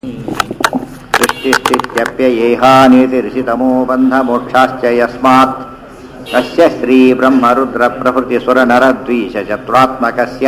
सृष्टिस्थित्यप्ययेहानीतिरिषितमो बन्धमोक्षाश्च यस्मात् तस्य श्रीब्रह्मरुद्रप्रभृतिसुरनरद्वीषचत्वात्मकस्य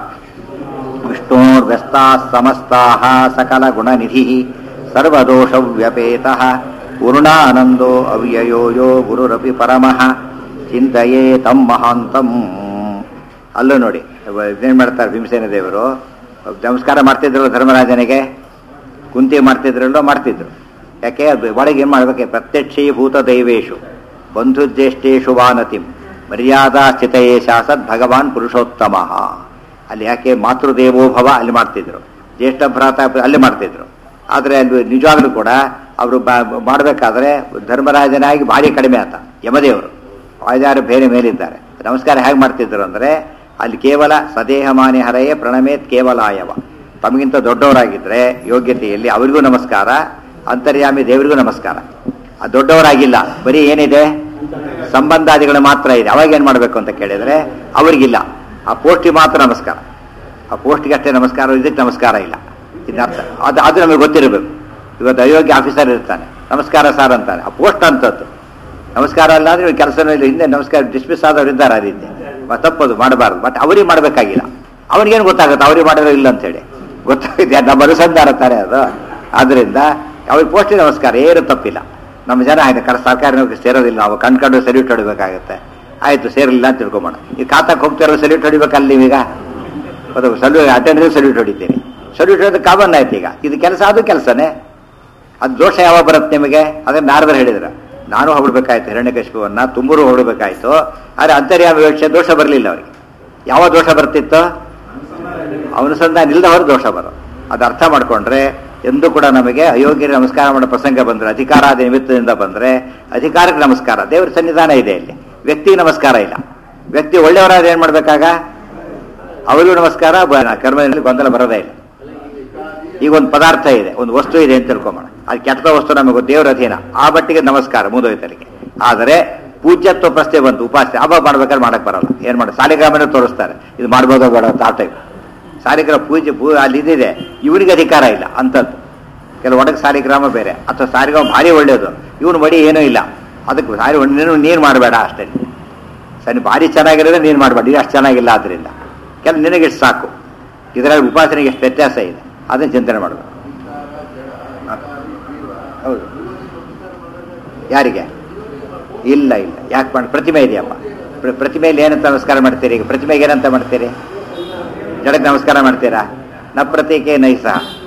विष्णोर्व्यस्ताः समस्ताः सकलगुणनिधिः सर्वदोषव्यपेतः पूर्णानन्दो अव्ययो यो ಗುರುರಪಿ ಪರಮಃ ಚಿಂತೆಯೇ ತಮ್ಮ ಮಹಾಂತಂ ಅಲ್ಲೂ ನೋಡಿ ಇದೇನು ಮಾಡ್ತಾರೆ ಭೀಮಸೇನ ದೇವರು ನಮಸ್ಕಾರ ಮಾಡ್ತಿದ್ರಲ್ಲ ಧರ್ಮರಾಜನಿಗೆ ಕುಂತಿ ಮಾಡ್ತಿದ್ರಲ್ಲೋ ಮಾಡ್ತಿದ್ರು ಯಾಕೆ ಅದು ಒಳಗೆ ಏನು ಮಾಡ್ಬೇಕು ಪ್ರತ್ಯಕ್ಷೀಭೂತ ದೈವೇಶು ಬಂಧುಜ್ಯೇಷ್ಠೇಶು ವಾನತಿಂ ಮರ್ಯಾದಾ ಸ್ಥಿತಯೇ ಶಾಸತ್ ಭಗವಾನ್ ಪುರುಷೋತ್ತಮ ಅಲ್ಲಿ ಯಾಕೆ ಮಾತೃದೇವೋಭವ ಅಲ್ಲಿ ಮಾಡ್ತಿದ್ರು ಜ್ಯೇಷ್ಠ ಭ್ರಾತ ಅಲ್ಲಿ ಮಾಡ್ತಿದ್ರು ಆದರೆ ಅಲ್ಲಿ ನಿಜವಾಗ್ಲೂ ಕೂಡ ಅವರು ಮಾಡಬೇಕಾದ್ರೆ ಧರ್ಮರಾಜನಾಗಿ ಭಾರಿ ಕಡಿಮೆ ಆತ ಯಮದೇವರು ಆಯ್ದಾರು ಬೇರೆ ಮೇಲಿದ್ದಾರೆ ನಮಸ್ಕಾರ ಹೇಗೆ ಮಾಡ್ತಿದ್ರು ಅಂದರೆ ಅಲ್ಲಿ ಕೇವಲ ಸದೇಹ ಮಾನ್ಯ ಹರೆಯೇ ಪ್ರಣಮೇತ್ ಕೇವಲಾಯವ ತಮಗಿಂತ ದೊಡ್ಡವರಾಗಿದ್ದರೆ ಯೋಗ್ಯತೆಯಲ್ಲಿ ಅವರಿಗೂ ನಮಸ್ಕಾರ ಅಂತರ್ಯಾಮಿ ದೇವರಿಗೂ ನಮಸ್ಕಾರ ಆ ದೊಡ್ಡವರಾಗಿಲ್ಲ ಬರೀ ಏನಿದೆ ಸಂಬಂಧಾದಿಗಳು ಮಾತ್ರ ಇದೆ ಅವಾಗ ಏನು ಮಾಡಬೇಕು ಅಂತ ಕೇಳಿದರೆ ಅವರಿಗಿಲ್ಲ ಆ ಪೋಸ್ಟಿಗೆ ಮಾತ್ರ ನಮಸ್ಕಾರ ಆ ಪೋಸ್ಟ್ಗೆ ಅಷ್ಟೇ ನಮಸ್ಕಾರ ಇದಕ್ಕೆ ನಮಸ್ಕಾರ ಇಲ್ಲ ಇದನ್ನ ಅದು ಅದು ನಮಗೆ ಗೊತ್ತಿರಬೇಕು ಇವತ್ತು ಅಯೋಗ್ಯ ಆಫೀಸರ್ ಇರ್ತಾನೆ ನಮಸ್ಕಾರ ಸರ್ ಅಂತಾನೆ ಆ ಪೋಸ್ಟ್ ಅಂತದ್ದು ನಮಸ್ಕಾರ ಅಲ್ಲ ಅಂದ್ರೆ ಕೆಲಸನೂ ಇಲ್ಲ ಹಿಂದೆ ನಮಸ್ಕಾರ ಡಿಸ್ಮಿಸ್ ಆದವ್ರು ಇದ್ದಾರೆ ಆ ರೀತಿ ತಪ್ಪದು ಮಾಡಬಾರ್ದು ಬಟ್ ಅವರಿಗೆ ಮಾಡಬೇಕಾಗಿಲ್ಲ ಅವ್ರಿಗೇನು ಗೊತ್ತಾಗುತ್ತೆ ಅವ್ರಿಗೆ ಮಾಡಿದ್ರೆ ಇಲ್ಲ ಅಂತೇಳಿ ಗೊತ್ತಾಗಿದೆ ನಮ್ಮ ಅನುಸಂಧಾನ ತಾನೆ ಅದು ಆದ್ರಿಂದ ಅವ್ರಿಗೆ ಪೋಸ್ಟಿಗೆ ನಮಸ್ಕಾರ ಏನು ತಪ್ಪಿಲ್ಲ ನಮ್ಮ ಜನ ಆಯ್ತು ಕಡೆ ಸರ್ಕಾರಿ ನೌಕರಿ ಸೇರೋದಿಲ್ಲ ನಾವು ಕಣ್ಕಂಡು ಸಲ್ಯೂಟ್ ಹೊಡಿಬೇಕಾಗುತ್ತೆ ಆಯ್ತು ಸೇರಿಲ್ಲ ಅಂತ ತಿಳ್ಕೊಂಬೋಣ ಈ ಖಾತಾಕ್ಕೆ ಹೋಗ್ತಿರೋ ಸಲ್ಯೂಟ್ ಹೊಡಿಬೇಕಲ್ಲ ನೀವೀಗ ಅದು ಸಲ್ಯೂ ಅಟೆಂಡೆನ್ಸ್ ಸಲ್ಯೂಟ್ ಹೊಡಿತೀರಿ ಸಲ್ಯೂಟ್ ಹೊಡೆದು ಕಾಮನ್ ಆಯ್ತು ಈಗ ಇದು ಕೆಲಸ ಅದು ಕೆಲಸನೇ ಅದು ದೋಷ ಯಾವಾಗ ಬರುತ್ತೆ ನಿಮಗೆ ಅದನ್ನ ನಾರದರು ಹೇಳಿದ್ರು ನಾನು ಹೊರಡ್ಬೇಕಾಯ್ತು ಹಿರಣ್ಯಕಶಿಪವನ್ನ ತುಂಬೂರು ಹೊರಡ್ಬೇಕಾಯ್ತು ಆದರೆ ಅಂತರ್ಯಾಮ ವಿವಕ್ಷೆ ದೋಷ ಬರಲಿಲ್ಲ ಅವರಿಗೆ ಯಾವ ದೋಷ ಬರ್ತಿತ್ತು ಅವನ ಸಂಧಾನ ಇಲ್ಲದ ಹೊರ ದೋಷ ಬರೋ ಅದು ಅರ್ಥ ಮಾಡ್ಕೊಂಡ್ರೆ ಎಂದೂ ಕೂಡ ನಮಗೆ ಅಯೋಗ್ಯ ನಮಸ್ಕಾರ ಮಾಡೋ ಪ್ರಸಂಗ ಬಂದರೆ ಅಧಿಕಾರಾದ ನಿಮಿತ್ತದಿಂದ ಬಂದರೆ ಅಧಿಕಾರಕ್ಕೆ ನಮಸ್ಕಾರ ದೇವರ ಸನ್ನಿಧಾನ ಇದೆ ಇಲ್ಲಿ ವ್ಯಕ್ತಿಗೆ ನಮಸ್ಕಾರ ಇಲ್ಲ ವ್ಯಕ್ತಿ ಒಳ್ಳೆಯವರಾದ್ರೆ ಏನು ಮಾಡಬೇಕಾಗ ಅವರಿಗೂ ನಮಸ್ಕಾರ ಕರ್ಮದಲ್ಲಿ ಗೊಂದಲ ಬರೋದೇ ಇಲ್ಲ ಈಗ ಒಂದು ಪದಾರ್ಥ ಇದೆ ಒಂದು ವಸ್ತು ಇದೆ ಅಂತ ತಿಳ್ಕೊಂಬೋಣ ಅದು ಕೆಟ್ಟ ವಸ್ತು ನಮಗೆ ದೇವರ ಅಧೀನ ಆ ಬಟ್ಟಿಗೆ ನಮಸ್ಕಾರ ಮುದೋಯ್ತಲಿಗೆ ಆದರೆ ಪೂಜ್ಯತ್ವ ಪ್ರಶ್ನೆ ಬಂತು ಉಪಾಸ್ಯ ಹಬ್ಬ ಮಾಡ್ಬೇಕಾದ್ರೆ ಮಾಡಕ್ ಬರಲ್ಲ ಏನ್ ಮಾಡಿ ಸಾಲಿಗ್ರಾಮನೇ ತೋರಿಸ್ತಾರೆ ಇದು ಮಾಡ್ಬೋದೋ ಬೇಡ ಅಂತ ಆ ಟೈಪ್ ಸಾಲಿಗ್ರಾಮ ಪೂಜೆ ಪೂ ಅಲ್ಲಿ ಇದಿದೆ ಇವನಿಗೆ ಅಧಿಕಾರ ಇಲ್ಲ ಅಂಥದ್ದು ಕೆಲವು ಒಡಗೆ ಸಾಲಿಗ್ರಾಮ ಬೇರೆ ಅಥವಾ ಸಾಲಿಗ್ರಾಮ ಭಾರಿ ಒಳ್ಳೆಯದು ಇವನು ಮಡಿ ಏನೂ ಇಲ್ಲ ಅದಕ್ಕೆ ಸಾರಿ ನೀನು ನೀನು ಮಾಡಬೇಡ ಅಷ್ಟೇ ಸರಿ ಭಾರಿ ಚೆನ್ನಾಗಿರೋದ್ರೆ ನೀನು ಮಾಡಬೇಡ ಇದು ಅಷ್ಟು ಚೆನ್ನಾಗಿಲ್ಲ ಆದ್ರಿಂದ ಕೆಲ ನಿನಗೆ ಎಷ್ಟು ಸಾಕು ಇದರಲ್ಲಿ ಉಪಾಸನೆಗೆ ಎಷ್ಟು ವ್ಯತ್ಯಾಸ ಇದೆ ಅದನ್ನು ಚಿಂತನೆ ಮಾಡಬೇಕು ಹೌದು ಯಾರಿಗೆ ಇಲ್ಲ ಇಲ್ಲ ಯಾಕೆ ಮಾಡಿ ಪ್ರತಿಮೆ ಇದೆಯಪ್ಪ ಪ್ರತಿಮೆಯಲ್ಲಿ ಏನಂತ ನಮಸ್ಕಾರ ಮಾಡ್ತೀರಿ ಈಗ ಪ್ರತಿಮೆಗೆ ಏನಂತ ಮಾಡ್ತೀರಿ ಜಡಕ್ಕೆ ನಮಸ್ಕಾರ ಮಾಡ್ತೀರಾ ನ ಪ್ರತೀಕೆ ನೈಸ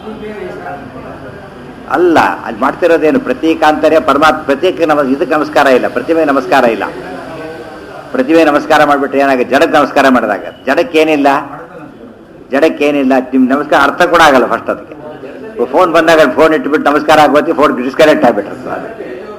ಅಲ್ಲ ಅಲ್ಲಿ ಮಾಡ್ತಿರೋದೇನು ಪ್ರತೀಕಾಂತರ್ಯ ಪರಮಾತ್ಮ ಪ್ರತೀಕ ನಮ ಇದಕ್ಕೆ ನಮಸ್ಕಾರ ಇಲ್ಲ ಪ್ರತಿಮೆ ನಮಸ್ಕಾರ ಇಲ್ಲ ಪ್ರತಿಮೆ ನಮಸ್ಕಾರ ಮಾಡಿಬಿಟ್ರೆ ಏನಾಗುತ್ತೆ ಜಡಕ್ಕೆ ನಮಸ್ಕಾರ ಮಾಡಿದಾಗ ಜಡಕ್ಕೇನಿಲ್ಲ ಜಡಕ್ಕೇನಿಲ್ಲ ನಿಮ್ಮ ನಮಸ್ಕಾರ ಅರ್ಥ ಕೂಡ ಆಗಲ್ಲ ಫಸ್ಟ್ ಅದಕ್ಕೆ ಫೋನ್ ಬಂದಾಗ ಫೋನ್ ಇಟ್ಬಿಟ್ಟು ನಮಸ್ಕಾರ ಆಗೋತಿ ಫೋನ್ ಡಿಸ್ಕನೆಕ್ಟ್ ಆಗಿಬಿಟ್ಟಿರ್ತದೆ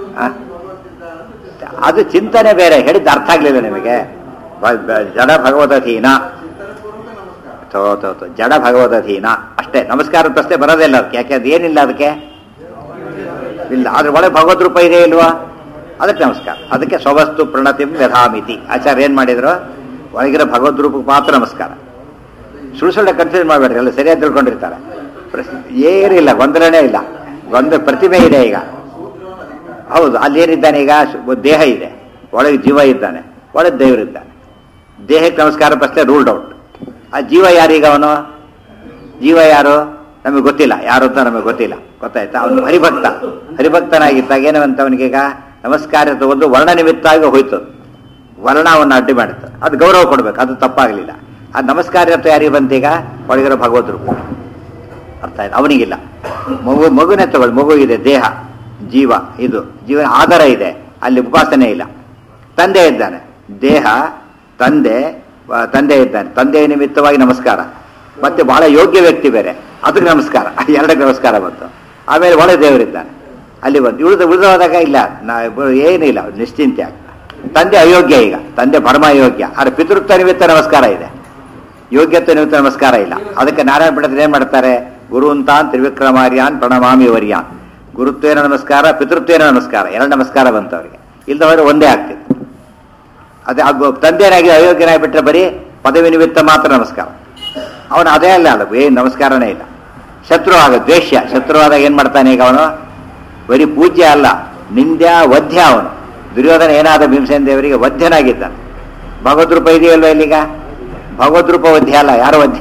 ಅದು ಚಿಂತನೆ ಬೇರೆ ಹೇಳಿದ್ದು ಅರ್ಥ ಆಗ್ಲಿಲ್ಲ ನಿಮಗೆ ಜಡ ಭಗವದಧೀನ ತೋ ತೋ ತೋ ಜಡ ಭಗವದಧೀನ ಅಷ್ಟೇ ನಮಸ್ಕಾರ ಪ್ರಶ್ನೆ ಬರೋದೇ ಇಲ್ಲ ಅದಕ್ಕೆ ಯಾಕೆ ಅದು ಏನಿಲ್ಲ ಅದಕ್ಕೆ ಇಲ್ಲ ಅದ್ರ ಒಳಗೆ ಭಗವದ್ ರೂಪ ಇದೆ ಇಲ್ವಾ ಅದಕ್ಕೆ ನಮಸ್ಕಾರ ಅದಕ್ಕೆ ಸ್ವವಸ್ತು ಪ್ರಣತಿಂ ವ್ಯಧಾಮಿತಿ ಆಚಾರ್ಯ ಏನ್ ಮಾಡಿದ್ರು ಒಳಗಿರೋ ಭಗವದ್ ರೂಪಕ್ಕೆ ಮಾತ್ರ ನಮಸ್ಕಾರ ಸುಳ್ಳು ಸುಳ್ಳು ಕನ್ಫ್ಯೂಸ್ ಮಾಡಬೇಡ್ರಿ ಎಲ್ಲ ಸರಿಯಾಗಿ ತಿಳ್ಕೊಂಡಿರ್ತಾರೆ ಏನಿಲ್ಲ ಗೊಂದಲನೇ ಇಲ್ಲ ಗೊಂದಲ ಪ್ರತಿಮೆ ಇದೆ ಈಗ ಹೌದು ಅಲ್ಲಿ ಏನಿದ್ದಾನೆ ಈಗ ದೇಹ ಇದೆ ಒಳಗೆ ಜೀವ ಇದ್ದಾನೆ ಒಳಗೆ ದೇವರಿದ್ದಾನೆ ದೇಹಕ್ಕೆ ನಮಸ್ಕಾರ ಪ್ರಶ್ನೆ ರೂಲ್ಡ್ ಔಟ್ ಆ ಜೀವ ಯಾರೀಗ ಅವನು ಜೀವ ಯಾರು ನಮಗೆ ಗೊತ್ತಿಲ್ಲ ಯಾರು ಅಂತ ನಮಗೆ ಗೊತ್ತಿಲ್ಲ ಗೊತ್ತಾಯ್ತಾ ಅವನು ಹರಿಭಕ್ತ ಹರಿಭಕ್ತನಾಗಿದ್ದಾಗ ಏನಂತ ಅವನಿಗೀಗ ನಮಸ್ಕಾರ ಒಂದು ವರ್ಣ ನಿಮಿತ್ತಾಗಿ ಹೋಯ್ತು ವರ್ಣ ಅವನ್ನ ಅಡ್ಡಿ ಮಾಡಿತ್ತು ಅದು ಗೌರವ ಕೊಡ್ಬೇಕು ಅದು ತಪ್ಪಾಗಲಿಲ್ಲ ಆ ನಮಸ್ಕಾರತ್ವ ಯಾರಿಗೆ ಬಂತೀಗ ಒಳಗಿರೋ ಭಗವದ್ರು ಅರ್ಥ ಆಯ್ತು ಅವನಿಗಿಲ್ಲ ಮಗು ಮಗುನೇ ತಗೊಳ್ಳಿ ಮಗು ಇದೆ ದೇಹ ಜೀವ ಇದು ಜೀವನ ಆಧಾರ ಇದೆ ಅಲ್ಲಿ ಉಪಾಸನೆ ಇಲ್ಲ ತಂದೆ ಇದ್ದಾನೆ ದೇಹ ತಂದೆ ತಂದೆ ಇದ್ದಾನೆ ತಂದೆಯ ನಿಮಿತ್ತವಾಗಿ ನಮಸ್ಕಾರ ಮತ್ತೆ ಬಹಳ ಯೋಗ್ಯ ವ್ಯಕ್ತಿ ಬೇರೆ ಅದಕ್ಕೆ ನಮಸ್ಕಾರ ಎರಡಕ್ಕೆ ನಮಸ್ಕಾರ ಬಂತು ಆಮೇಲೆ ಒಳ್ಳೆ ದೇವರಿದ್ದಾನೆ ಅಲ್ಲಿ ಬಂದು ಉಳಿದ ಉಳಿದೋದಾಗ ಇಲ್ಲ ನಾ ಏನಿಲ್ಲ ನಿಶ್ಚಿಂತೆ ಆಗ ತಂದೆ ಅಯೋಗ್ಯ ಈಗ ತಂದೆ ಪರಮ ಅಯೋಗ್ಯ ಆದರೆ ಪಿತೃತ್ವ ನಿಮಿತ್ತ ನಮಸ್ಕಾರ ಇದೆ ಯೋಗ್ಯತ್ವ ನಿಮಿತ್ತ ನಮಸ್ಕಾರ ಇಲ್ಲ ಅದಕ್ಕೆ ನಾರಾಯಣ ಪಂಡಿತರು ಏನ್ ಮಾಡ್ತಾರೆ ಗುರುವಂತಾನ್ ತ್ರಿವಿಕ್ರಮಾರ್ಯಾನ್ ಪ್ರಣಮಾಮಿ ವರ್ಯಾನ್ ಗುರುತ್ವೇನ ನಮಸ್ಕಾರ ಪಿತೃತ್ವೇನ ನಮಸ್ಕಾರ ಎರಡು ನಮಸ್ಕಾರ ಬಂತು ಅವರಿಗೆ ಇಲ್ಲದವರು ಒಂದೇ ಆಗ್ತಿತ್ತು ಅದೇ ತಂದೆನಾಗಿ ಅಯೋಗ್ಯನಾಗಿ ಬಿಟ್ಟರೆ ಬರೀ ಪದವಿ ನಿಮಿತ್ತ ಮಾತ್ರ ನಮಸ್ಕಾರ ಅವನು ಅದೇ ಅಲ್ಲ ಅಲ್ಲ ಏನು ನಮಸ್ಕಾರನೇ ಇಲ್ಲ ಶತ್ರು ಆಗ ದ್ವೇಷ್ಯ ಶತ್ರು ಆದಾಗ ಏನ್ ಮಾಡ್ತಾನೆ ಈಗ ಅವನು ಬರೀ ಪೂಜ್ಯ ಅಲ್ಲ ನಿಂದ್ಯ ವಧ್ಯ ಅವನು ದುರ್ಯೋಧನ ಏನಾದ ಭೀಮಸೇನ ದೇವರಿಗೆ ವಧ್ಯನಾಗಿದ್ದಾನೆ ಭಗವದ್ರೂಪ ಇದೆಯಲ್ವ ಇಲ್ಲಿಗ ಭಗವದ್ರೂಪ ವಧ್ಯ ಅಲ್ಲ ಯಾರು ವಧ್ಯ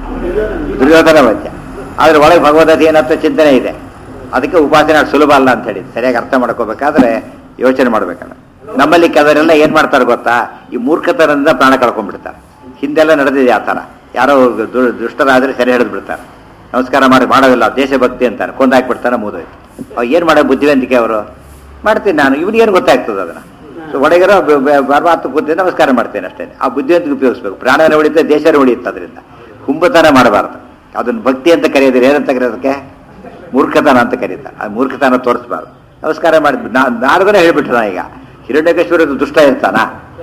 ದುರ್ಯೋಧನ ವಧ್ಯ ಆದ್ರೆ ಒಳಗೆ ಭಗವದ್ಗೀತೆ ಏನಂತ ಚಿಂತನೆ ಇದೆ ಅದಕ್ಕೆ ಉಪಾಸನೆ ಅಷ್ಟು ಸುಲಭ ಅಲ್ಲ ಅಂತ ಹೇಳಿ ಸರಿಯಾಗಿ ಅರ್ಥ ಮಾಡ್ಕೋಬೇಕಾದ್ರೆ ಯೋಚನೆ ಮಾಡ್ಬೇಕಲ್ಲ ನಮ್ಮಲ್ಲಿ ಕೆಲವರೆಲ್ಲ ಏನ್ ಮಾಡ್ತಾರೆ ಗೊತ್ತಾ ಈ ಮೂರ್ಖತನದಿಂದ ಪ್ರಾಣ ಕಳ್ಕೊಂಡ್ಬಿಡ್ತಾರೆ ಹಿಂದೆಲ್ಲ ನಡೆದಿದೆ ಆ ಥರ ಯಾರೋ ದು- ದುಷ್ಟರಾದ್ರೆ ಸೆರೆ ಹಿಡಿದು ಬಿಡ್ತಾರೆ ನಮಸ್ಕಾರ ಮಾಡಿ ಮಾಡೋದಿಲ್ಲ ದೇಶಭಕ್ತಿ ಅಂತಾರೆ ಕೊಂದಾಕ್ಬಿಡ್ತಾರೆ ಮುಗಿದೋಯ್ತು ಅವ್ ಏನ್ ಮಾಡೋ ಬುದ್ಧಿವಂತಿಕೆ ಅವರು ಮಾಡ್ತೀನಿ ನಾನು ಇವನಿಗೇನು ಗೊತ್ತಾಗ್ತದೆ ಅದನ್ನ ಸೊ ಒಳಗಿರೋ ಬರ್ಮಾತು ಕೂತಿದ್ದೆ ನಮಸ್ಕಾರ ಮಾಡ್ತೇನೆ ಅಷ್ಟೇ ಆ ಬುದ್ಧಿವಂತಿಗೆ ಉಪಯೋಗಿಸ್ಬೇಕು ಪ್ರಾಣನ ಉಳಿಯುತ್ತೆ ದೇಶನ ಉಳಿಯುತ್ತೆ ಅದರಿಂದ ಹುಂಬತನ ಮಾಡಬಾರ್ದು ಅದನ್ನ ಭಕ್ತಿ ಅಂತ ಕರೆಯೋದಿಲ್ಲ ಏನಂತ ಕರೆಯೋದಕ್ಕೆ ಮೂರ್ಖತನ ಅಂತ ಕರೀತಾರೆ ಆ ಮೂರ್ಖತನ ತೋರಿಸ್ಬಾರ್ದು ನಮಸ್ಕಾರ ಮಾಡಿದ್ವಿ ನಾ ನಾರದನೇ ಹೇಳ್ಬಿಟ್ರ ಈಗ ಹಿರಣ್ಯಕೇಶ್ವರ ದುಷ್ಟ ಇರ್ತಾನ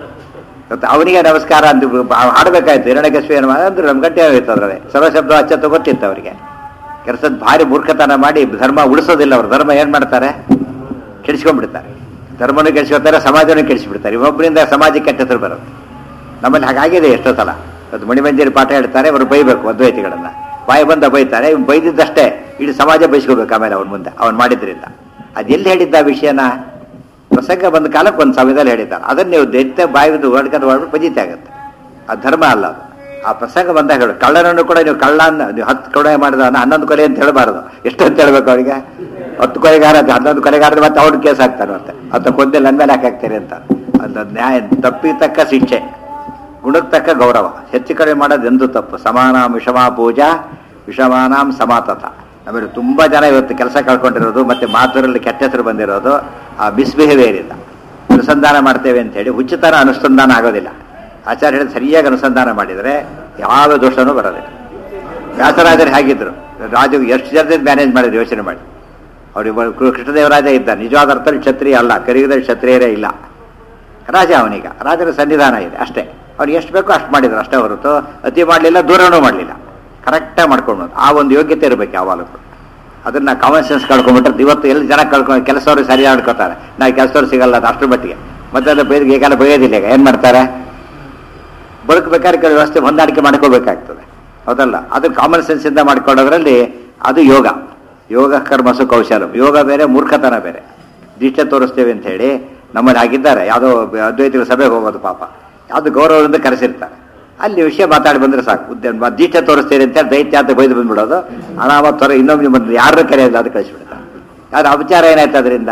ಮತ್ತೆ ಅವನಿಗೆ ನಮಸ್ಕಾರ ಅಂತ ಹಾಡಬೇಕಾಯ್ತು ಹಿರಣ್ಯಕೇಶ್ವರ ಏನು ಮಾಡ- ಅಂದ್ರೆ ನಮ್ಮ ಗಂಟೆ ಆಗೋಯ್ತು ಅದರಲ್ಲಿ ಸರ್ವಶಬ್ದ ಅಚ್ಚತ್ತು ಗೊತ್ತಿತ್ತು ಅವರಿಗೆ ಕೆಲಸದ ಭಾರಿ ಮೂರ್ಖತನ ಮಾಡಿ ಧರ್ಮ ಉಳಿಸೋದಿಲ್ಲ ಅವರು ಧರ್ಮ ಏನ್ ಮಾಡ್ತಾರೆ ಕೆಡಿಸ್ಕೊಂಡ್ಬಿಡ್ತಾರೆ ಧರ್ಮನೂ ಕೆಡಿಸ್ಕೊತಾರೆ ಸಮಾಜನೂ ಕೆಡಿಸ್ಬಿಡ್ತಾರೆ ಇವೊಬ್ಬರಿಂದ ಸಮಾಜಕ್ಕೆ ಕೆಟ್ಟ ಹೆಸರು ಬರುತ್ತೆ ನಮ್ಮಲ್ಲಿ ಹಾಗಾಗಿದೆ ಎಷ್ಟೋ ಸಲ ಅದು ಮಣಿಮಂಜರಿ ಪಾಠ ಹೇಳ್ತಾರೆ ಅವರು ಬೈಬೇಕು ಅದ್ವೈತಿಗಳನ್ನ ಬಾಯಿ ಬಂದ ಬೈತಾರೆ ಇವ್ನು ಬೈದಿದ್ದಷ್ಟೇ ಇಡೀ ಸಮಾಜ ಬೈಸ್ಕೋಬೇಕು ಆಮೇಲೆ ಅವನ ಮುಂದೆ ಅವ್ನು ಮಾಡಿದ್ರಿಂದ ಅದೆಲ್ಲಿ ಹೇಳಿದ್ದ ಆ ವಿಷಯನ ಪ್ರಸಂಗ ಬಂದ ಕಾಲಕ್ಕೆ ಒಂದು ಸಮಯದಲ್ಲಿ ಹೇಳಿದ್ದಾರೆ ಅದನ್ನ ನೀವು ದೈತ್ಯ ಬಾಯಿ ಬಿದ್ದು ಹೊಡ್ಕೊಂಡು ಹೊಡ್ಬಿಟ್ಟು ಪಜಿತೆ ಆಗುತ್ತೆ ಆ ಧರ್ಮ ಅಲ್ಲ ಅದು ಆ ಪ್ರಸಂಗ ಬಂದಾಗ ಹೇಳು ಕಳ್ಳನನ್ನು ಕೂಡ ನೀವು ಕಳ್ಳ ಅನ್ನ ನೀವು ಹತ್ತು ಕೊಲೆ ಮಾಡಿದ ಹನ್ನೊಂದು ಕೊಲೆ ಅಂತ ಹೇಳಬಾರ್ದು ಎಷ್ಟು ಅಂತ ಹೇಳ್ಬೇಕು ಅವರಿಗೆ ಹತ್ತು ಕೊಲೆಗಾರ ಅದು ಹನ್ನೊಂದು ಕೊಲೆಗಾರ ಮತ್ತೆ ಅವ್ನು ಕೇಸ್ ಹಾಕ್ತಾನೆ ಮತ್ತೆ ಅಂತ ಕೊಂದೆ ನನ್ನ ಮೇಲೆ ಯಾಕೆ ಹಾಕ್ತೀರಿ ಅಂತ ಅದು ನ್ಯಾಯ ತಪ್ಪಿಗೆ ತಕ್ಕ ಶಿಕ್ಷೆ ಗುಣಕ್ಕೆ ತಕ್ಕ ಗೌರವ ಹೆಚ್ಚು ಕಡಿಮೆ ಮಾಡೋದು ಎಂದು ತಪ್ಪು ಸಮಾನ ವಿಷಮ ಪೂಜಾ ವಿಷಮಾನಾಂ ಸಮಾತತ ಆಮೇಲೆ ತುಂಬಾ ಜನ ಇವತ್ತು ಕೆಲಸ ಕಳ್ಕೊಂಡಿರೋದು ಮತ್ತೆ ಮಾತುರಲ್ಲಿ ಕೆಟ್ಟ ಹೆಸರು ಬಂದಿರೋದು ಆ ಮಿಸ್ಬಿಹೇವಿಯರ್ ಇಂದ ಅನುಸಂಧಾನ ಮಾಡ್ತೇವೆ ಅಂತ ಹೇಳಿ ಉಚಿತರ ಅನುಸಂಧಾನ ಆಗೋದಿಲ್ಲ ಆಚಾರ್ಯ ಹೇಳಿದ ಸರಿಯಾಗಿ ಅನುಸಂಧಾನ ಮಾಡಿದರೆ ಯಾವ ದೋಷನೂ ಬರೋದಿಲ್ಲ ವ್ಯಾಸರಾಜರು ಹೇಗಿದ್ರು ರಾಜು ಎಷ್ಟು ಜನದಿಂದ ಮ್ಯಾನೇಜ್ ಮಾಡಿದ್ರು ಯೋಚನೆ ಮಾಡಿ ಅವ್ರಿಗೆ ಕೃಷ್ಣದೇವರಾಜ ಇದ್ದ ನಿಜವಾದ ಅರ್ಥದಲ್ಲಿ ಕ್ಷತ್ರಿಯ ಅಲ್ಲ ಕರಿಗದಲ್ಲಿ ಕ್ಷತ್ರಿಯರೇ ಇಲ್ಲ ರಾಜ ಅವನೀಗ ರಾಜನ ಸನ್ನಿಧಾನ ಇದೆ ಅಷ್ಟೇ ಅವ್ರು ಎಷ್ಟು ಬೇಕೋ ಅಷ್ಟು ಮಾಡಿದ್ರು ಅಷ್ಟೇ ಹೊರತು ಅತಿ ಮಾಡಲಿಲ್ಲ ದೂರನೂ ಮಾಡಲಿಲ್ಲ ಕರೆಕ್ಟಾಗಿ ಮಾಡ್ಕೊಂಡು ಆ ಒಂದು ಯೋಗ್ಯತೆ ಇರಬೇಕು ಯಾವಾಗಲೂ ಕೂಡ ಅದನ್ನ ಕಾಮನ್ ಸೆನ್ಸ್ ಕಳ್ಕೊಂಡ್ಬಿಟ್ರೆ ಇವತ್ತು ಎಲ್ಲಿ ಜನ ಕಳ್ಕೊಂಡು ಕೆಲಸವ್ರು ಸರಿ ಆಡ್ಕೋತಾರೆ ನಾವು ಕೆಲಸವ್ರು ಸಿಗಲ್ಲ ಅದು ಅಷ್ಟರ ಮಟ್ಟಿಗೆ ಮತ್ತೆ ಅದು ಬೈದ್ ಈಗೆಲ್ಲ ಬೈಯೋದಿಲ್ಲ ಈಗ ಏನು ಮಾಡ್ತಾರೆ ಬದುಕಬೇಕಾದ್ರೆ ಕೆಲವು ವ್ಯವಸ್ಥೆ ಹೊಂದಾಣಿಕೆ ಮಾಡ್ಕೋಬೇಕಾಗ್ತದೆ ಹೌದಲ್ಲ ಅದು ಕಾಮನ್ ಸೆನ್ಸ್ ಇಂದ ಮಾಡ್ಕೊಳ್ಳೋದ್ರಲ್ಲಿ ಅದು ಯೋಗ ಯೋಗ ಕರ್ಮಸು ಕೌಶಲ ಯೋಗ ಬೇರೆ ಮೂರ್ಖತನ ಬೇರೆ ದೀಕ್ಷೆ ತೋರಿಸ್ತೇವೆ ಅಂತ ಹೇಳಿ ನಮ್ಮಲ್ಲಿ ಹಾಗಿದ್ದಾರೆ ಯಾವುದೋ ಅದ್ವೈತಿಗಳ ಸಭೆಗೆ ಹೋಗೋದು ಪಾಪ ಯಾವುದು ಗೌರವದಿಂದ ಕರೆಸಿರ್ತಾರೆ ಅಲ್ಲಿ ವಿಷಯ ಮಾತಾಡಿ ಬಂದ್ರೆ ಸಾಕು ಉದ್ಯ- ದೀಕ್ಷೆ ತೋರಿಸ್ತೀರಿ ಅಂತ ಹೇಳಿ ದೈತ್ಯ ಅಂತ ಬೈದು ಬಂದ್ಬಿಡೋದು ಅನಾಮತ್ ಹೊರ ಇನ್ನೊಮ್ಮೆ ಬಂದು ಯಾರು ಕರೆಯೋದು ಅದು ಕಳಿಸ್ಬಿಡ್ತಾರೆ ಅದು ಅಪಚಾರ ಏನಾಯ್ತು ಅದರಿಂದ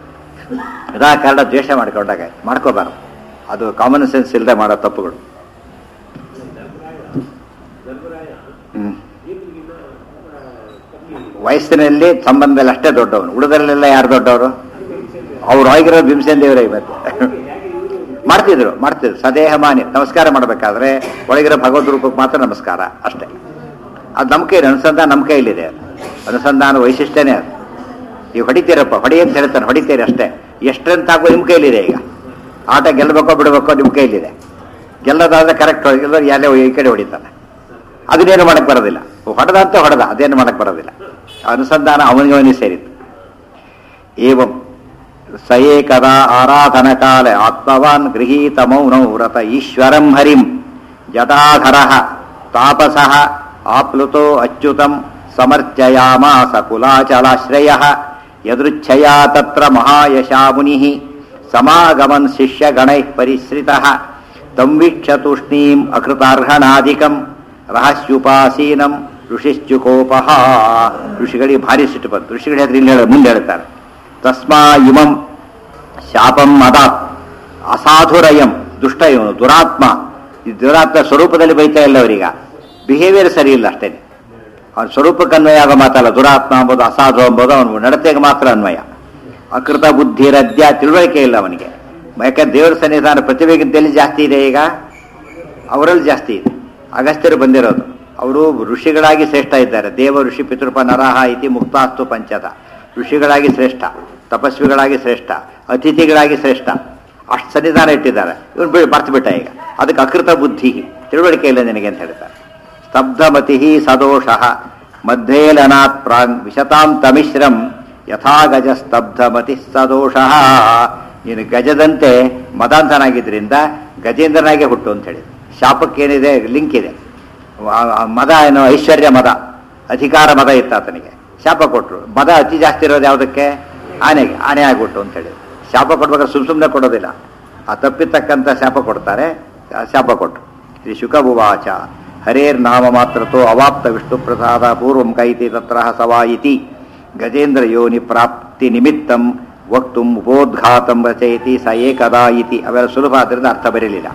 ವಿನಾಕಾರಣ ದ್ವೇಷ ಮಾಡ್ಕೊಂಡಾಗ ಮಾಡ್ಕೋಬಾರ್ದು ಅದು ಕಾಮನ್ ಸೆನ್ಸ್ ಇಲ್ಲದೆ ಮಾಡೋ ತಪ್ಪುಗಳು ಹ್ಮ್. ವಯಸ್ಸಿನಲ್ಲಿ ಸಂಬಂಧದಲ್ಲಿ ಅಷ್ಟೇ ದೊಡ್ಡವನು ಉಳಿದಲ್ಲೆಲ್ಲ ಯಾರು ದೊಡ್ಡವರು ಅವ್ರು ಆಗಿರೋ ಭೀಮಸೇನ್ ದೇವರೇ ಇವತ್ತು ಮಾಡ್ತಿದ್ರು ಮಾಡ್ತಿದ್ರು ಸದೇಹ ಮಾನ್ಯ ನಮಸ್ಕಾರ ಮಾಡಬೇಕಾದ್ರೆ ಒಳಗಿರೋ ಭಗವದ್ ರೂಪಕ್ಕೆ ಮಾತ್ರ ನಮಸ್ಕಾರ ಅಷ್ಟೇ ಅದು ನಮ್ಮ ಕೈಲಿ ಅನುಸಂಧಾನ ನಮ್ಮ ಕೈಲಿದೆ ಅದು. ಅನುಸಂಧಾನ ವೈಶಿಷ್ಟ್ಯನೇ ಅದು ನೀವು ಹೊಡಿತೀರಪ್ಪ ಹೊಡಿ ಅಂತ ಹೇಳ್ತಾನೆ ಹೊಡಿತೀರಿ ಅಷ್ಟೇ ಎಷ್ಟಂತ ಹಾಕೋ ನಿಮ್ಮ ಕೈಲಿದೆ ಈಗ ಆಟ ಗೆಲ್ಲಬೇಕೋ ಬಿಡಬೇಕೋ ನಿಮ್ಮ ಕೈಲಿದೆ ಗೆಲ್ಲೋದಾದ್ರೆ ಕರೆಕ್ಟ್ ಗೆಲ್ಲೋದು ಎಲ್ಲೇ ಈ ಕಡೆ ಹೊಡಿತಾನೆ ಅದನ್ನೇನು ಮಾಡಕ್ ಬರೋದಿಲ್ಲ ಹೊಡೆದ ಅಂತ ಹೊಡೆದ ಅದೇನು ಮಾಡಕ್ ಬರೋದಿಲ್ಲ ಅನುಸಂಧಾನ ಅವನಿಗೆ ಅವನಿಗೆ ಸೇರಿತ್ತು ಏವಂ ಸ ಏಕದಾ ಆರಾಧನ ಕಾಲ ಆತ್ಮವಾನ್ ಗೃಹೀತ ಮೌನೌ ವ್ರತ ಈಶ್ವರಂ ಹರಿಂ ಜಟಾಧರ ತಾಪಸ ಆಪ್ಲುತೋ ಅಚ್ಯುತಂ ಸಮರ್ಚಯಾಮಾಸ ಕುಲಾಚಲಾಶ್ರಯ ಯದೃಚ್ಛಯಾ ತತ್ರ ಮಹಾಯಶಾ ಮುನಿ ಸಮಾಗಮನ್ ಶಿಷ್ಯಗಣೈ ಪರಿಶ್ರಿತ ತಂ ವೀಕ್ಷ ತೂಷ್ಣೀಂ ಅಕೃತಾರ್ಹಣಾಧಿಕಂ ರಹಸ್ಯುಪಾಸೀನಂ ಋಷಿಶ್ಚುಕೋಪಃ ಋಷಿಗಳಿಗೆ ಭಾರಿ ಸಿಟ್ಟು ಬಂತು ಋಷಿಗಳು ಹೇಳಿದ್ರೆ ಇಲ್ಲಿ ಹೇಳ ಮುಂದೆ ಹೇಳ್ತಾರೆ ತಸ್ಮಾ ಇಮಂ ಶಾಪಂ ಮದಾತ್ ಅಸಾಧುರಯಂ ದುಷ್ಟ ಇವನು ದುರಾತ್ಮ ಈ ದುರಾತ್ಮ ಸ್ವರೂಪದಲ್ಲಿ ಬೈತಾ ಇಲ್ಲ ಅವರೀಗ ಬಿಹೇವಿಯರ್ ಸರಿ ಇಲ್ಲ ಅಷ್ಟೇ ಅವನ ಸ್ವರೂಪಕ್ಕೆ ಅನ್ವಯ ಆಗೋ ಮಾತಲ್ಲ ದುರಾತ್ಮ ಎಂಬುದು ಅಸಾಧು ಎಂಬುದು ಅವನು ನಡತೆಗೆ ಮಾತ್ರ ಅನ್ವಯ ಅಕೃತ ಬುದ್ಧಿ ರದ್ಯ ತಿಳುವಳಿಕೆ ಇಲ್ಲ ಅವನಿಗೆ ಯಾಕಂದ್ರೆ ದೇವರ ಸನ್ನಿಧಾನ ಪ್ರತಿಭೆಗಿಂತಲ್ಲಿ ಜಾಸ್ತಿ ಇದೆ ಈಗ ಅವರಲ್ಲಿ ಜಾಸ್ತಿ ಇದೆ ಅಗಸ್ತ್ಯರು ಬಂದಿರೋದು ಅವರು ಋಷಿಗಳಾಗಿ ಶ್ರೇಷ್ಠ ಇದ್ದಾರೆ ದೇವ ಋಷಿ ಪಿತೃಪ ನರಹ ಇತಿ ಮುಕ್ತಾಸ್ತು ಪಂಚದ ಋಷಿಗಳಾಗಿ ಶ್ರೇಷ್ಠ ತಪಸ್ವಿಗಳಾಗಿ ಶ್ರೇಷ್ಠ ಅತಿಥಿಗಳಾಗಿ ಶ್ರೇಷ್ಠ ಅಷ್ಟು ಸನ್ನಿಧಾನ ಇಟ್ಟಿದ್ದಾರೆ ಇವನು ಬಿಡಿ ಬರ್ತು ಬಿಟ್ಟ ಈಗ ಅದಕ್ಕೆ ಅಕೃತ ಬುದ್ಧಿ ತಿಳುವಳಿಕೆ ಇಲ್ಲ ನಿನಗೆ ಅಂತ ಹೇಳ್ತಾರೆ ಸ್ತಬ್ಧಮತಿ ಸದೋಷ ಮಧ್ಯೇಲನಾತ್ ಪ್ರಾಂಗ್ ವಿಶತಾಂ ತಮಿಶ್ರಂ ಯಥಾ ಗಜ ಸ್ತಬ್ಧಮತಿ ಸದೋಷ ನೀನು ಗಜದಂತೆ ಮದಾಂತನಾಗಿದ್ರಿಂದ ಗಜೇಂದ್ರನಾಗೆ ಹುಟ್ಟು ಅಂತ ಹೇಳಿ ಶಾಪಕ್ಕೇನಿದೆ ಲಿಂಕ್ ಇದೆ ಆ- ಆ ಮದ ಏನೋ ಐಶ್ವರ್ಯ ಮದ ಅಧಿಕಾರ ಮದ ಇತ್ತು ಆತನಿಗೆ ಶಾಪ ಕೊಟ್ಟರು ಮದ ಅತಿ ಜಾಸ್ತಿ ಇರೋದು ಯಾವುದಕ್ಕೆ ಆನೆಗೆ ಆನೆ ಆಗ್ಬಿಟ್ಟು ಅಂತ ಹೇಳಿ ಶಾಪ ಕೊಡ್ಬೇಕಾದ್ರೆ ಸುಮ್ ಸುಮ್ಮನೆ ಕೊಡೋದಿಲ್ಲ ಆ ತಪ್ಪಿತಕ್ಕಂಥ ಶಾಪ ಕೊಡ್ತಾರೆ ಆ ಶಾಪ ಕೊಟ್ಟರು ಶ್ರೀ ಶುಕಭುವಾಚ ಹರೇರ್ ನಾಮ ಮಾತ್ರತೋ ಅವಾಪ್ತ ವಿಷ್ಣು ಪ್ರಸಾದ ಪೂರ್ವಂ ಕೈತಿ ತತ್ರ ಸವಾ ಇತಿ ಗಜೇಂದ್ರ ಯೋನಿ ಪ್ರಾಪ್ತಿ ನಿಮಿತ್ತಂ ವಕ್ತುಂ ಉಪೋದ್ಘಾತಂ ರಚಯತಿ ಸ ಏಕದಾ ಇತಿ ಅವೆಲ್ಲ ಸುಲಭ ಆದ್ದರಿಂದ ಅರ್ಥ ಬರಲಿಲ್ಲ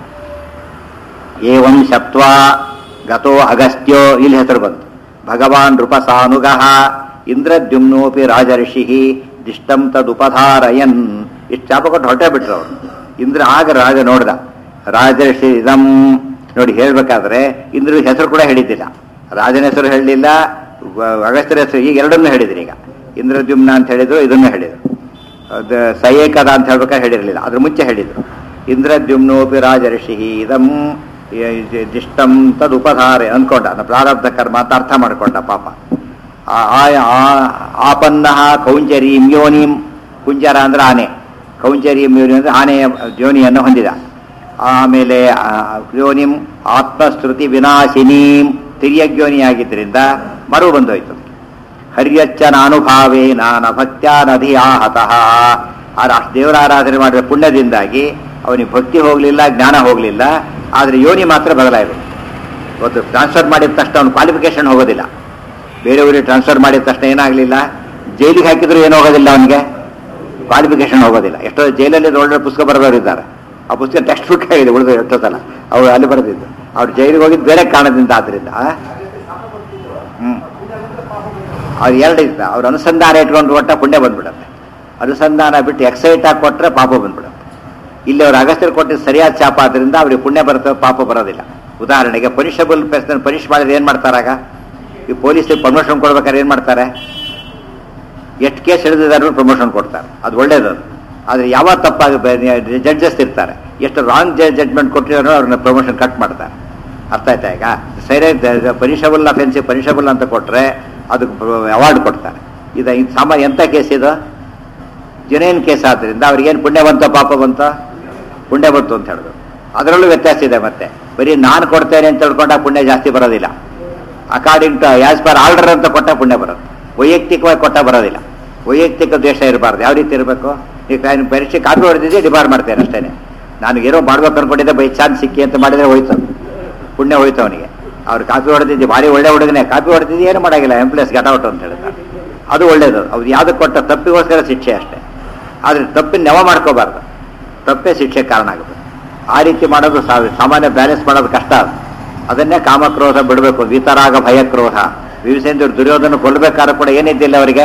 ಏವಂ ಶಪ್ತ್ವಾ ಗತೋ ಅಗಸ್ತ್ಯೋ ಇಲ್ಲಿ ಹೆಸರು ಬಂತು ಭಗವಾನ್ ನೃಪಸಾನುಗ ಇಂದ್ರದ್ಯುಮ್ನೋಪಿ ರಾಜರ್ಷಿ ದಿಷ್ಟಂ ತದುಪಧಾರಯನ್ ಇಷ್ಟು ಶಾಪ ಕೊಟ್ಟು ಹೊರಟೇ ಬಿಟ್ರು ಅವರು ಇಂದ್ರ ಆಗ ರಾಜ ನೋಡ್ದ ರಾಜರ್ಷಿ ಇದಂ ನೋಡಿ ಹೇಳ್ಬೇಕಾದ್ರೆ ಇಂದ್ರ ಹೆಸರು ಕೂಡ ಹೇಳಿದ್ದಿಲ್ಲ ರಾಜನ ಹೆಸರು ಹೇಳಲಿಲ್ಲ ಅಗಸ್ತ್ಯರ ಹೆಸರು ಈಗ ಎರಡನ್ನೂ ಹೇಳಿದ್ರು ಈಗ ಇಂದ್ರದ್ಯುಮ್ನ ಅಂತ ಹೇಳಿದ್ರು ಇದನ್ನು ಹೇಳಿದ್ರು ಅದು ಸಯೇಕದ ಅಂತ ಹೇಳ್ಬೇಕಾದ್ರೆ ಹೇಳಿರಲಿಲ್ಲ ಅದ್ರ ಮುಂಚೆ ಹೇಳಿದ್ರು ಇಂದ್ರದ್ಯುಮ್ನೋಪಿ ರಾಜರ್ಷಿ ಇದಂ ಯ- ದಿಷ್ಟಂ ತದುಪಧಾರೆ ಅನ್ಕೊಂಡ ಅದು ಪ್ರಾರಬ್ಧ ಕರ್ಮ ಅಂತ ಅರ್ಥ ಮಾಡ್ಕೊಂಡ ಪಾಪ ಆ- ಆ- ಆ- ಆಪನ್ನ ಕೌಂಚರೀಂ ಯೋನಿಂ ಕುಂಜರ ಅಂದ್ರೆ ಆನೆ ಕೌಂಚರೀಂ ಯೋನಿ ಅಂದ್ರೆ ಆನೆಯ ಯೋನಿಯನ್ನು ಹೊಂದಿದ ಆಮೇಲೆ ಆ, ಯೋನಿಂ ಆತ್ಮಶ್ರುತಿ ವಿನಾಶಿನೀಂ ತಿರ್ಯಗ್ಯೋನಿಯಾಗಿದ್ದರಿಂದ ಮರು ಬಂದೋಯ್ತು ಹರ್ಯಚ್ಚ ನಾನುಭಾವೇ ನಾನ ಭಕ್ತ್ಯಾ ನದಿ ಆಹತಃ ಆ ದೇವರ ಆರಾಧನೆ ಮಾಡಿದ ಪುಣ್ಯದಿಂದಾಗಿ ಅವನಿಗೆ ಭಕ್ತಿ ಹೋಗಲಿಲ್ಲ ಜ್ಞಾನ ಹೋಗಲಿಲ್ಲ ಆದರೆ ಯೋನಿ ಮಾತ್ರ ಬದಲಾಯಿತು ಇವತ್ತು ಟ್ರಾನ್ಸ್ಫರ್ ಮಾಡಿದ ತಕ್ಷಣ ಅವನು ಕ್ವಾಲಿಫಿಕೇಶನ್ ಹೋಗೋದಿಲ್ಲ ಬೇರೆ ಊರಿಗೆ ಟ್ರಾನ್ಸ್ಫರ್ ಮಾಡಿದ ತಕ್ಷಣ ಏನಾಗಲಿಲ್ಲ ಜೈಲಿಗೆ ಹಾಕಿದ್ರು ಏನು ಹೋಗೋದಿಲ್ಲ ಅವನಿಗೆ ಕ್ವಾಲಿಫಿಕೇಶನ್ ಹೋಗೋದಿಲ್ಲ ಎಷ್ಟೋ ಜೈಲಲ್ಲಿ ಒಳ್ಳೆ ಪುಸ್ತಕ ಬರೆದವರು ಇದ್ದಾರೆ ಆ ಪುಸ್ತಕ ಟೆಕ್ಸ್ಟ್ ಬುಕ್ ಆಗಿದೆ ಉಳಿದು ಎಷ್ಟೋ ಸಲ ಅವ್ರು ಅಲ್ಲಿ ಬರೆದಿದ್ದು ಅವ್ರು ಜೈಲಿಗೆ ಹೋಗಿದ್ದು ಬೇರೆ ಕಾರಣದಿಂದ ಆದ್ರಿಂದ ಹ್ಮ್ ಅವ್ರು ಎರಡು ಇದ್ದ ಅವ್ರ ಅನುಸಂಧಾನ ಇಟ್ಕೊಂಡು ಕೊಟ್ಟ ಪುಣ್ಯ ಬಂದ್ಬಿಡುತ್ತೆ ಅನುಸಂಧಾನ ಬಿಟ್ಟು ಎಕ್ಸೈಟ್ ಆಗಿ ಕೊಟ್ಟರೆ ಪಾಪ ಬಂದ್ಬಿಡುತ್ತೆ ಇಲ್ಲಿ ಅವ್ರು ಅಗಸ್ತ್ಯರು ಕೊಟ್ಟಿದ್ದು ಸರಿಯಾದ ಶಾಪ ಆದ್ರಿಂದ ಅವ್ರಿಗೆ ಪುಣ್ಯ ಬರುತ್ತೆ ಪಾಪ ಬರೋದಿಲ್ಲ ಉದಾಹರಣೆಗೆ ಪನಿಷಬಲ್ ಪರ್ಸನ್ ಪನಿಷ್ ಮಾಡಿದ್ರೆ ಏನು ಮಾಡ್ತಾರಾಗ ಈ ಪೊಲೀಸ್ ಪ್ರಮೋಷನ್ ಕೊಡ್ಬೇಕಾದ್ರೆ ಏನು ಮಾಡ್ತಾರೆ ಎಷ್ಟು ಕೇಸ್ ಹಿಡಿದಿದ್ದಾರೆ ಪ್ರಮೋಷನ್ ಕೊಡ್ತಾರೆ ಅದು ಒಳ್ಳೇದು ಅದು. ಆದರೆ ಯಾವ ತಪ್ಪಾಗ ಜಡ್ಜಸ್ ಇರ್ತಾರೆ ಎಷ್ಟು ರಾಂಗ್ ಜಡ್ಜ್ಮೆಂಟ್ ಕೊಟ್ಟಿರೋ ಅವ್ರನ್ನ ಪ್ರಮೋಷನ್ ಕಟ್ ಮಾಡ್ತಾರೆ ಅರ್ಥ ಆಯ್ತಾ ಈಗ ಸರಿಯಾಗಿ ಪನಿಷಬಲ್ ಅಫೆನ್ಸಿವ್ ಪನಿಷಬಲ್ ಅಂತ ಕೊಟ್ಟರೆ ಅದಕ್ಕೆ ಅವಾರ್ಡ್ ಕೊಡ್ತಾರೆ ಇದು ಇದು ಸಾಮಾನ್ಯ ಎಂಥ ಕೇಸ್ ಇದು ಜನೇನ್ ಕೇಸ್ ಆದ್ರಿಂದ ಅವ್ರಿಗೇನು ಪುಣ್ಯ ಬಂತೋ ಪಾಪ ಬಂತೋ ಪುಣ್ಯ ಬಂತು ಅಂತ ಹೇಳಿದ್ರು ಅದರಲ್ಲೂ ವ್ಯತ್ಯಾಸ ಇದೆ ಮತ್ತೆ ಬರೀ ನಾನು ಕೊಡ್ತೇನೆ ಅಂತ ತಿಳ್ಕೊಂಡ ಪುಣ್ಯ ಜಾಸ್ತಿ ಬರೋದಿಲ್ಲ according to as per order ಅಂತ ಕೊಟ್ಟ ಪುಣ್ಯ ಬರುತ್ತೆ ವೈಯಕ್ತಿಕವಾಗಿ ಕೊಟ್ಟ ಬರೋದಿಲ್ಲ ವೈಯಕ್ತಿಕ ದ್ವೇಷ ಇರಬಾರ್ದು ಯಾವ ರೀತಿ ಇರಬೇಕು ಈಗ ನಾನು ಪರೀಕ್ಷೆ ಕಾಪಿ ಹೊಡೆದಿದ್ದೆ ಡಿಬಾರ್ ಮಾಡ್ತೇನೆ ಅಷ್ಟೇ ನಾನು ಏನೋ ಮಾಡ್ಬೇಕು ಅನ್ಕೊಂಡಿದ್ದೆ ಬೈ ಚಾನ್ಸ್ ಸಿಕ್ಕಿ ಅಂತ ಮಾಡಿದ್ರೆ ಹೋಯ್ತು ಪುಣ್ಯ ಹೋಯ್ತು ಅವನಿಗೆ ಅವ್ರು ಕಾಪಿ ಹೊಡೆದಿದ್ದೆ ಭಾರಿ ಒಳ್ಳೆ ಹುಡುಗನೇ ಕಾಪಿ ಹೊಡೆದಿದ್ದು ಏನು ಮಾಡಾಗಿಲ್ಲ ಎಂಪ್ಲಾಯ್ಸ್ ಔಟ್ ಅಂತ ಹೇಳಿದ ಅದು ಒಳ್ಳೇದು ಅವ್ರು ಯಾವ್ದು ಕೊಟ್ಟ ತಪ್ಪಿಗೋಸ್ಕರ ಶಿಕ್ಷೆ ಅಷ್ಟೇ ಆದರೆ ತಪ್ಪಿನ ನೆವ ಮಾಡ್ಕೋಬಾರ್ದು ತಪ್ಪೇ ಶಿಕ್ಷೆ ಕಾರಣ ಆಗುತ್ತೆ ಆ ರೀತಿ ಮಾಡೋದು ಸಾ- ಸಾಮಾನ್ಯ ಬ್ಯಾಲೆನ್ಸ್ ಮಾಡೋದು ಕಷ್ಟ ಅದು ಅದನ್ನೇ ಕಾಮಕ್ರೋಧ ಬಿಡಬೇಕು ವೀತರಾಗ ಭಯಕ್ರೋಧ ವಿಭೀಷಣ ದುರ್ಯೋಧನ ಕೊಲ್ಲಬೇಕಾದ್ರೆ ಕೂಡ ಏನಿದ್ದಿಲ್ಲ ಅವರಿಗೆ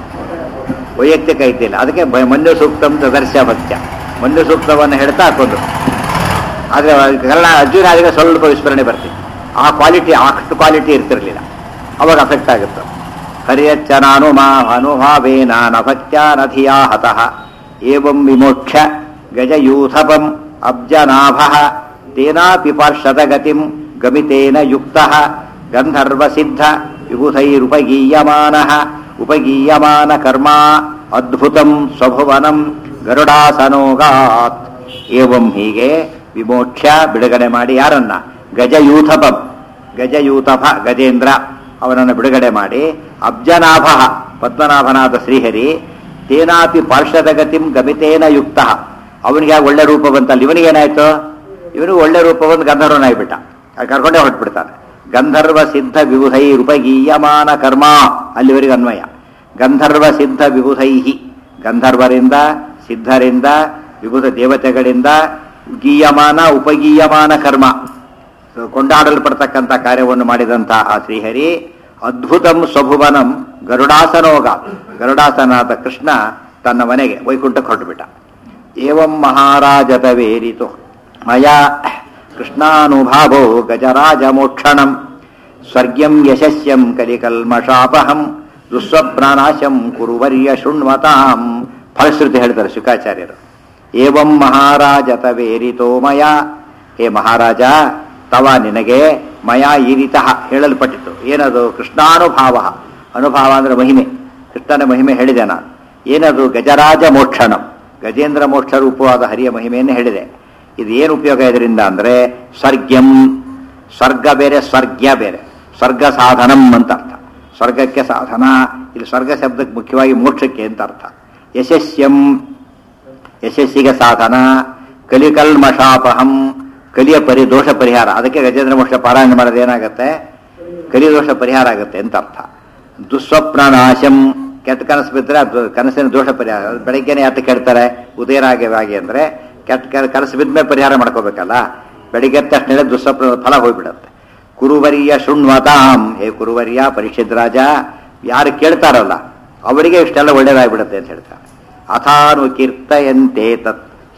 ವೈಯಕ್ತಿಕ ಇದ್ದಿಲ್ಲ ಅದಕ್ಕೆ ಭಯ- ಮನ್ಯು ಸೂಕ್ತಂ ದರ್ಶ ಭಕ್ತ್ಯ ಮನ್ಯು ಸೂಕ್ತವನ್ನು ಹೇಳ್ತಾ ಹಾಕೋದು ಆದರೆ ಕನ್ನಡ ಅರ್ಜುನ ಆದಾಗ ಸ್ವಲ್ಪ ವಿಸ್ಮರಣೆ ಬರ್ತಿತ್ತು ಆ ಕ್ವಾಲಿಟಿ ಅಷ್ಟು ಕ್ವಾಲಿಟಿ ಇರ್ತಿರ್ಲಿಲ್ಲ ಅವಾಗ ಅಫೆಕ್ಟ್ ಆಗುತ್ತೆ ಹರಿಯಚ್ಚ ನಾನು ಮಾ ಅನುಭಾವೇ ನಾನಭಕ್ತ್ಯಾನಧಿಯಾ ಹತಃ ಏವಂ ವಿಮೋಕ್ಷ ಗಜಯೂಥಪಂ ಅಬ್ಜನಾಭ ತೇನಾಪಿ ಪಾರ್ಷದಗತಿಂ ಗಮಿತೇನ ಯುಕ್ತ ಗಂಧರ್ವಸಿದ್ಧ ವಿಬುಧೈರುಪಗೀಯಮಾನ ಉಪಗೀಯಮಾನ ಕರ್ಮ ಅದ್ಭುತಂ ಸ್ವಭುವನಂ ಗರುಡಾಸನೋಗಾತ್ ಏವಂ ಹೀಗೆ ವಿಮೋಕ್ಷ ಬಿಡುಗಡೆ ಮಾಡಿ ಯಾರನ್ನ ಗಜಯೂಥಪಂ ಗಜಯೂಥಪ ಗಜೇಂದ್ರ ಅವನನ್ನು ಬಿಡುಗಡೆ ಮಾಡಿ ಅಬ್ಜನಾಭ ಪದ್ಮನಾಭನಾದ ಶ್ರೀಹರಿ ತೇನಾಪಿ ಪಾರ್ಶ್ವದ ಗತಿಂ ಗಮಿತೇನ ಯುಕ್ತ ಅವನಿಗೆ ಒಳ್ಳೆ ರೂಪ ಬಂತಲ್ಲ ಇವನಿಗೇನಾಯ್ತು ಇವನಿಗೆ ಒಳ್ಳೆ ರೂಪ ಬಂದು ಗಂಧರ್ವನಾಗ್ಬಿಟ್ಟ ಅದು ಕರ್ಕೊಂಡೇ ಹೊರಟ್ಬಿಡ್ತಾನೆ ಗಂಧರ್ವ ಸಿದ್ಧ ವಿಬುಧೈ ರೂಪಗೀಯಮಾನ ಕರ್ಮ ಅಲ್ಲಿವರೆಗೆ ಅನ್ವಯ ಗಂಧರ್ವ ಸಿದ್ಧ ವಿಬುಧೈಹಿ ಗಂಧರ್ವರಿಂದ ಸಿದ್ಧರಿಂದ ವಿಭುಧ ದೇವತೆಗಳಿಂದ ಗೀಯಮಾನ ಉಪಗೀಯಮಾನ ಕರ್ಮ ಕೊಂಡಾಡಲ್ಪಡ್ತಕ್ಕಂಥ ಕಾರ್ಯವನ್ನು ಮಾಡಿದಂತಹ ಆ ಶ್ರೀಹರಿ ಅದ್ಭುತಂ ಸ್ವಭುವನಂ ಗರುಡಾಸನೋಗ ಗರುಡಾಸನಾದ ಕೃಷ್ಣ ತನ್ನ ಮನೆಗೆ ವೈಕುಂಠಕ್ಕೆ ಹೊರಟುಬಿಟ್ಟ ಏವಂ ಮಹಾರಾಜತವೇರಿತು ಮಯಾ ಕೃಷ್ಣಾನುಭಾವೋ ಗಜರಾಜ ಮೋಕ್ಷಣಂ ಸ್ವರ್ಗ್ಯಂ ಯಶಸ್ಯಂ ಕಲಿಕಲ್ಮಷಾಪಹಂ ದುಸ್ವಪ್ನಾನಾಶಂ ಕುರುವರ್ಯ ಶೃಣ್ವತಾಂ ಫಲಶ್ರುತಿ ಹೇಳ್ತಾರೆ ಶುಕಾಚಾರ್ಯರು ಏವಂ ಮಹಾರಾಜ ತವೇರಿತೋ ಮಯ ಹೇ ಮಹಾರಾಜ ತವ ನಿನಗೆ ಮಯ ಈರಿತ ಹೇಳಲ್ಪಟ್ಟಿತು ಏನದು ಕೃಷ್ಣಾನುಭಾವ ಅನುಭಾವ ಅಂದ್ರೆ ಮಹಿಮೆ ಕೃಷ್ಣನ ಮಹಿಮೆ ಹೇಳಿದೆ ನಾನು ಏನದು ಗಜರಾಜ ಮೋಕ್ಷಣಂ ಗಜೇಂದ್ರ ಮೋಕ್ಷ ರೂಪವಾದ ಹರಿಯ ಮಹಿಮೆಯನ್ನು ಹೇಳಿದೆ ಇದು ಏನು ಉಪಯೋಗ ಇದರಿಂದ ಅಂದ್ರೆ ಸ್ವರ್ಗ್ಯಂ ಸ್ವರ್ಗ ಬೇರೆ ಸ್ವರ್ಗ್ಯ ಬೇರೆ ಸ್ವರ್ಗ ಸಾಧನಂ ಅಂತ ಅರ್ಥ ಸ್ವರ್ಗಕ್ಕೆ ಸಾಧನ ಇಲ್ಲಿ ಸ್ವರ್ಗ ಶಬ್ದಕ್ಕೆ ಮುಖ್ಯವಾಗಿ ಮೋಕ್ಷಕ್ಕೆ ಅಂತ ಅರ್ಥ ಯಶಸ್ಯಂ ಯಶಸ್ಸಿಗೆ ಸಾಧನ ಕಲಿಕಲ್ಮಷಾಪಹಂ ಕಲಿಯ ಪರಿ ದೋಷ ಪರಿಹಾರ ಅದಕ್ಕೆ ಗಜೇಂದ್ರ ಮೋಕ್ಷ ಪಾರಾಯಣ ಮಾಡೋದು ಏನಾಗುತ್ತೆ ಕಲಿದೋಷ ಪರಿಹಾರ ಆಗುತ್ತೆ ಅಂತ ಅರ್ಥ ದುಸ್ವಪ್ನ ನಾಶಂ ಕೆಟ್ಟ ಕನಸು ಬಿದ್ದರೆ ಅದು ಕನಸಿನ ದೋಷ ಪರಿಹಾರ ಅದು ಬೆಳಗ್ಗೆನೆ ಯಾತ ಕೇಳ್ತಾರೆ ಉದಯರಾಗಿ ಅಂದ್ರೆ ಕೆಟ್ಟ ಕ- ಕನಸು ಬಿದ್ಮೇಲೆ ಪರಿಹಾರ ಮಾಡ್ಕೋಬೇಕಲ್ಲ ಬೆಳಿಗ್ಗೆ ಎದ್ದ ತಕ್ಷಣ ದುಸ್ವಪ್ನದ ಫಲ ಹೋಗ್ಬಿಡುತ್ತೆ ಕುರುವರಿಯ ಶೃಣ್ವತಾಂ ಹೇ ಕುರುವರಿಯ ಪರೀಕ್ಷಿತ್ ರಾಜ ಯಾರು ಕೇಳ್ತಾರಲ್ಲ ಅವರಿಗೆ ಇಷ್ಟೆಲ್ಲ ಒಳ್ಳೇದಾಗ್ಬಿಡುತ್ತೆ ಅಂತ ಹೇಳ್ತಾರೆ ಅಥಾನು ಕೀರ್ತಯಂತೆ ತತ್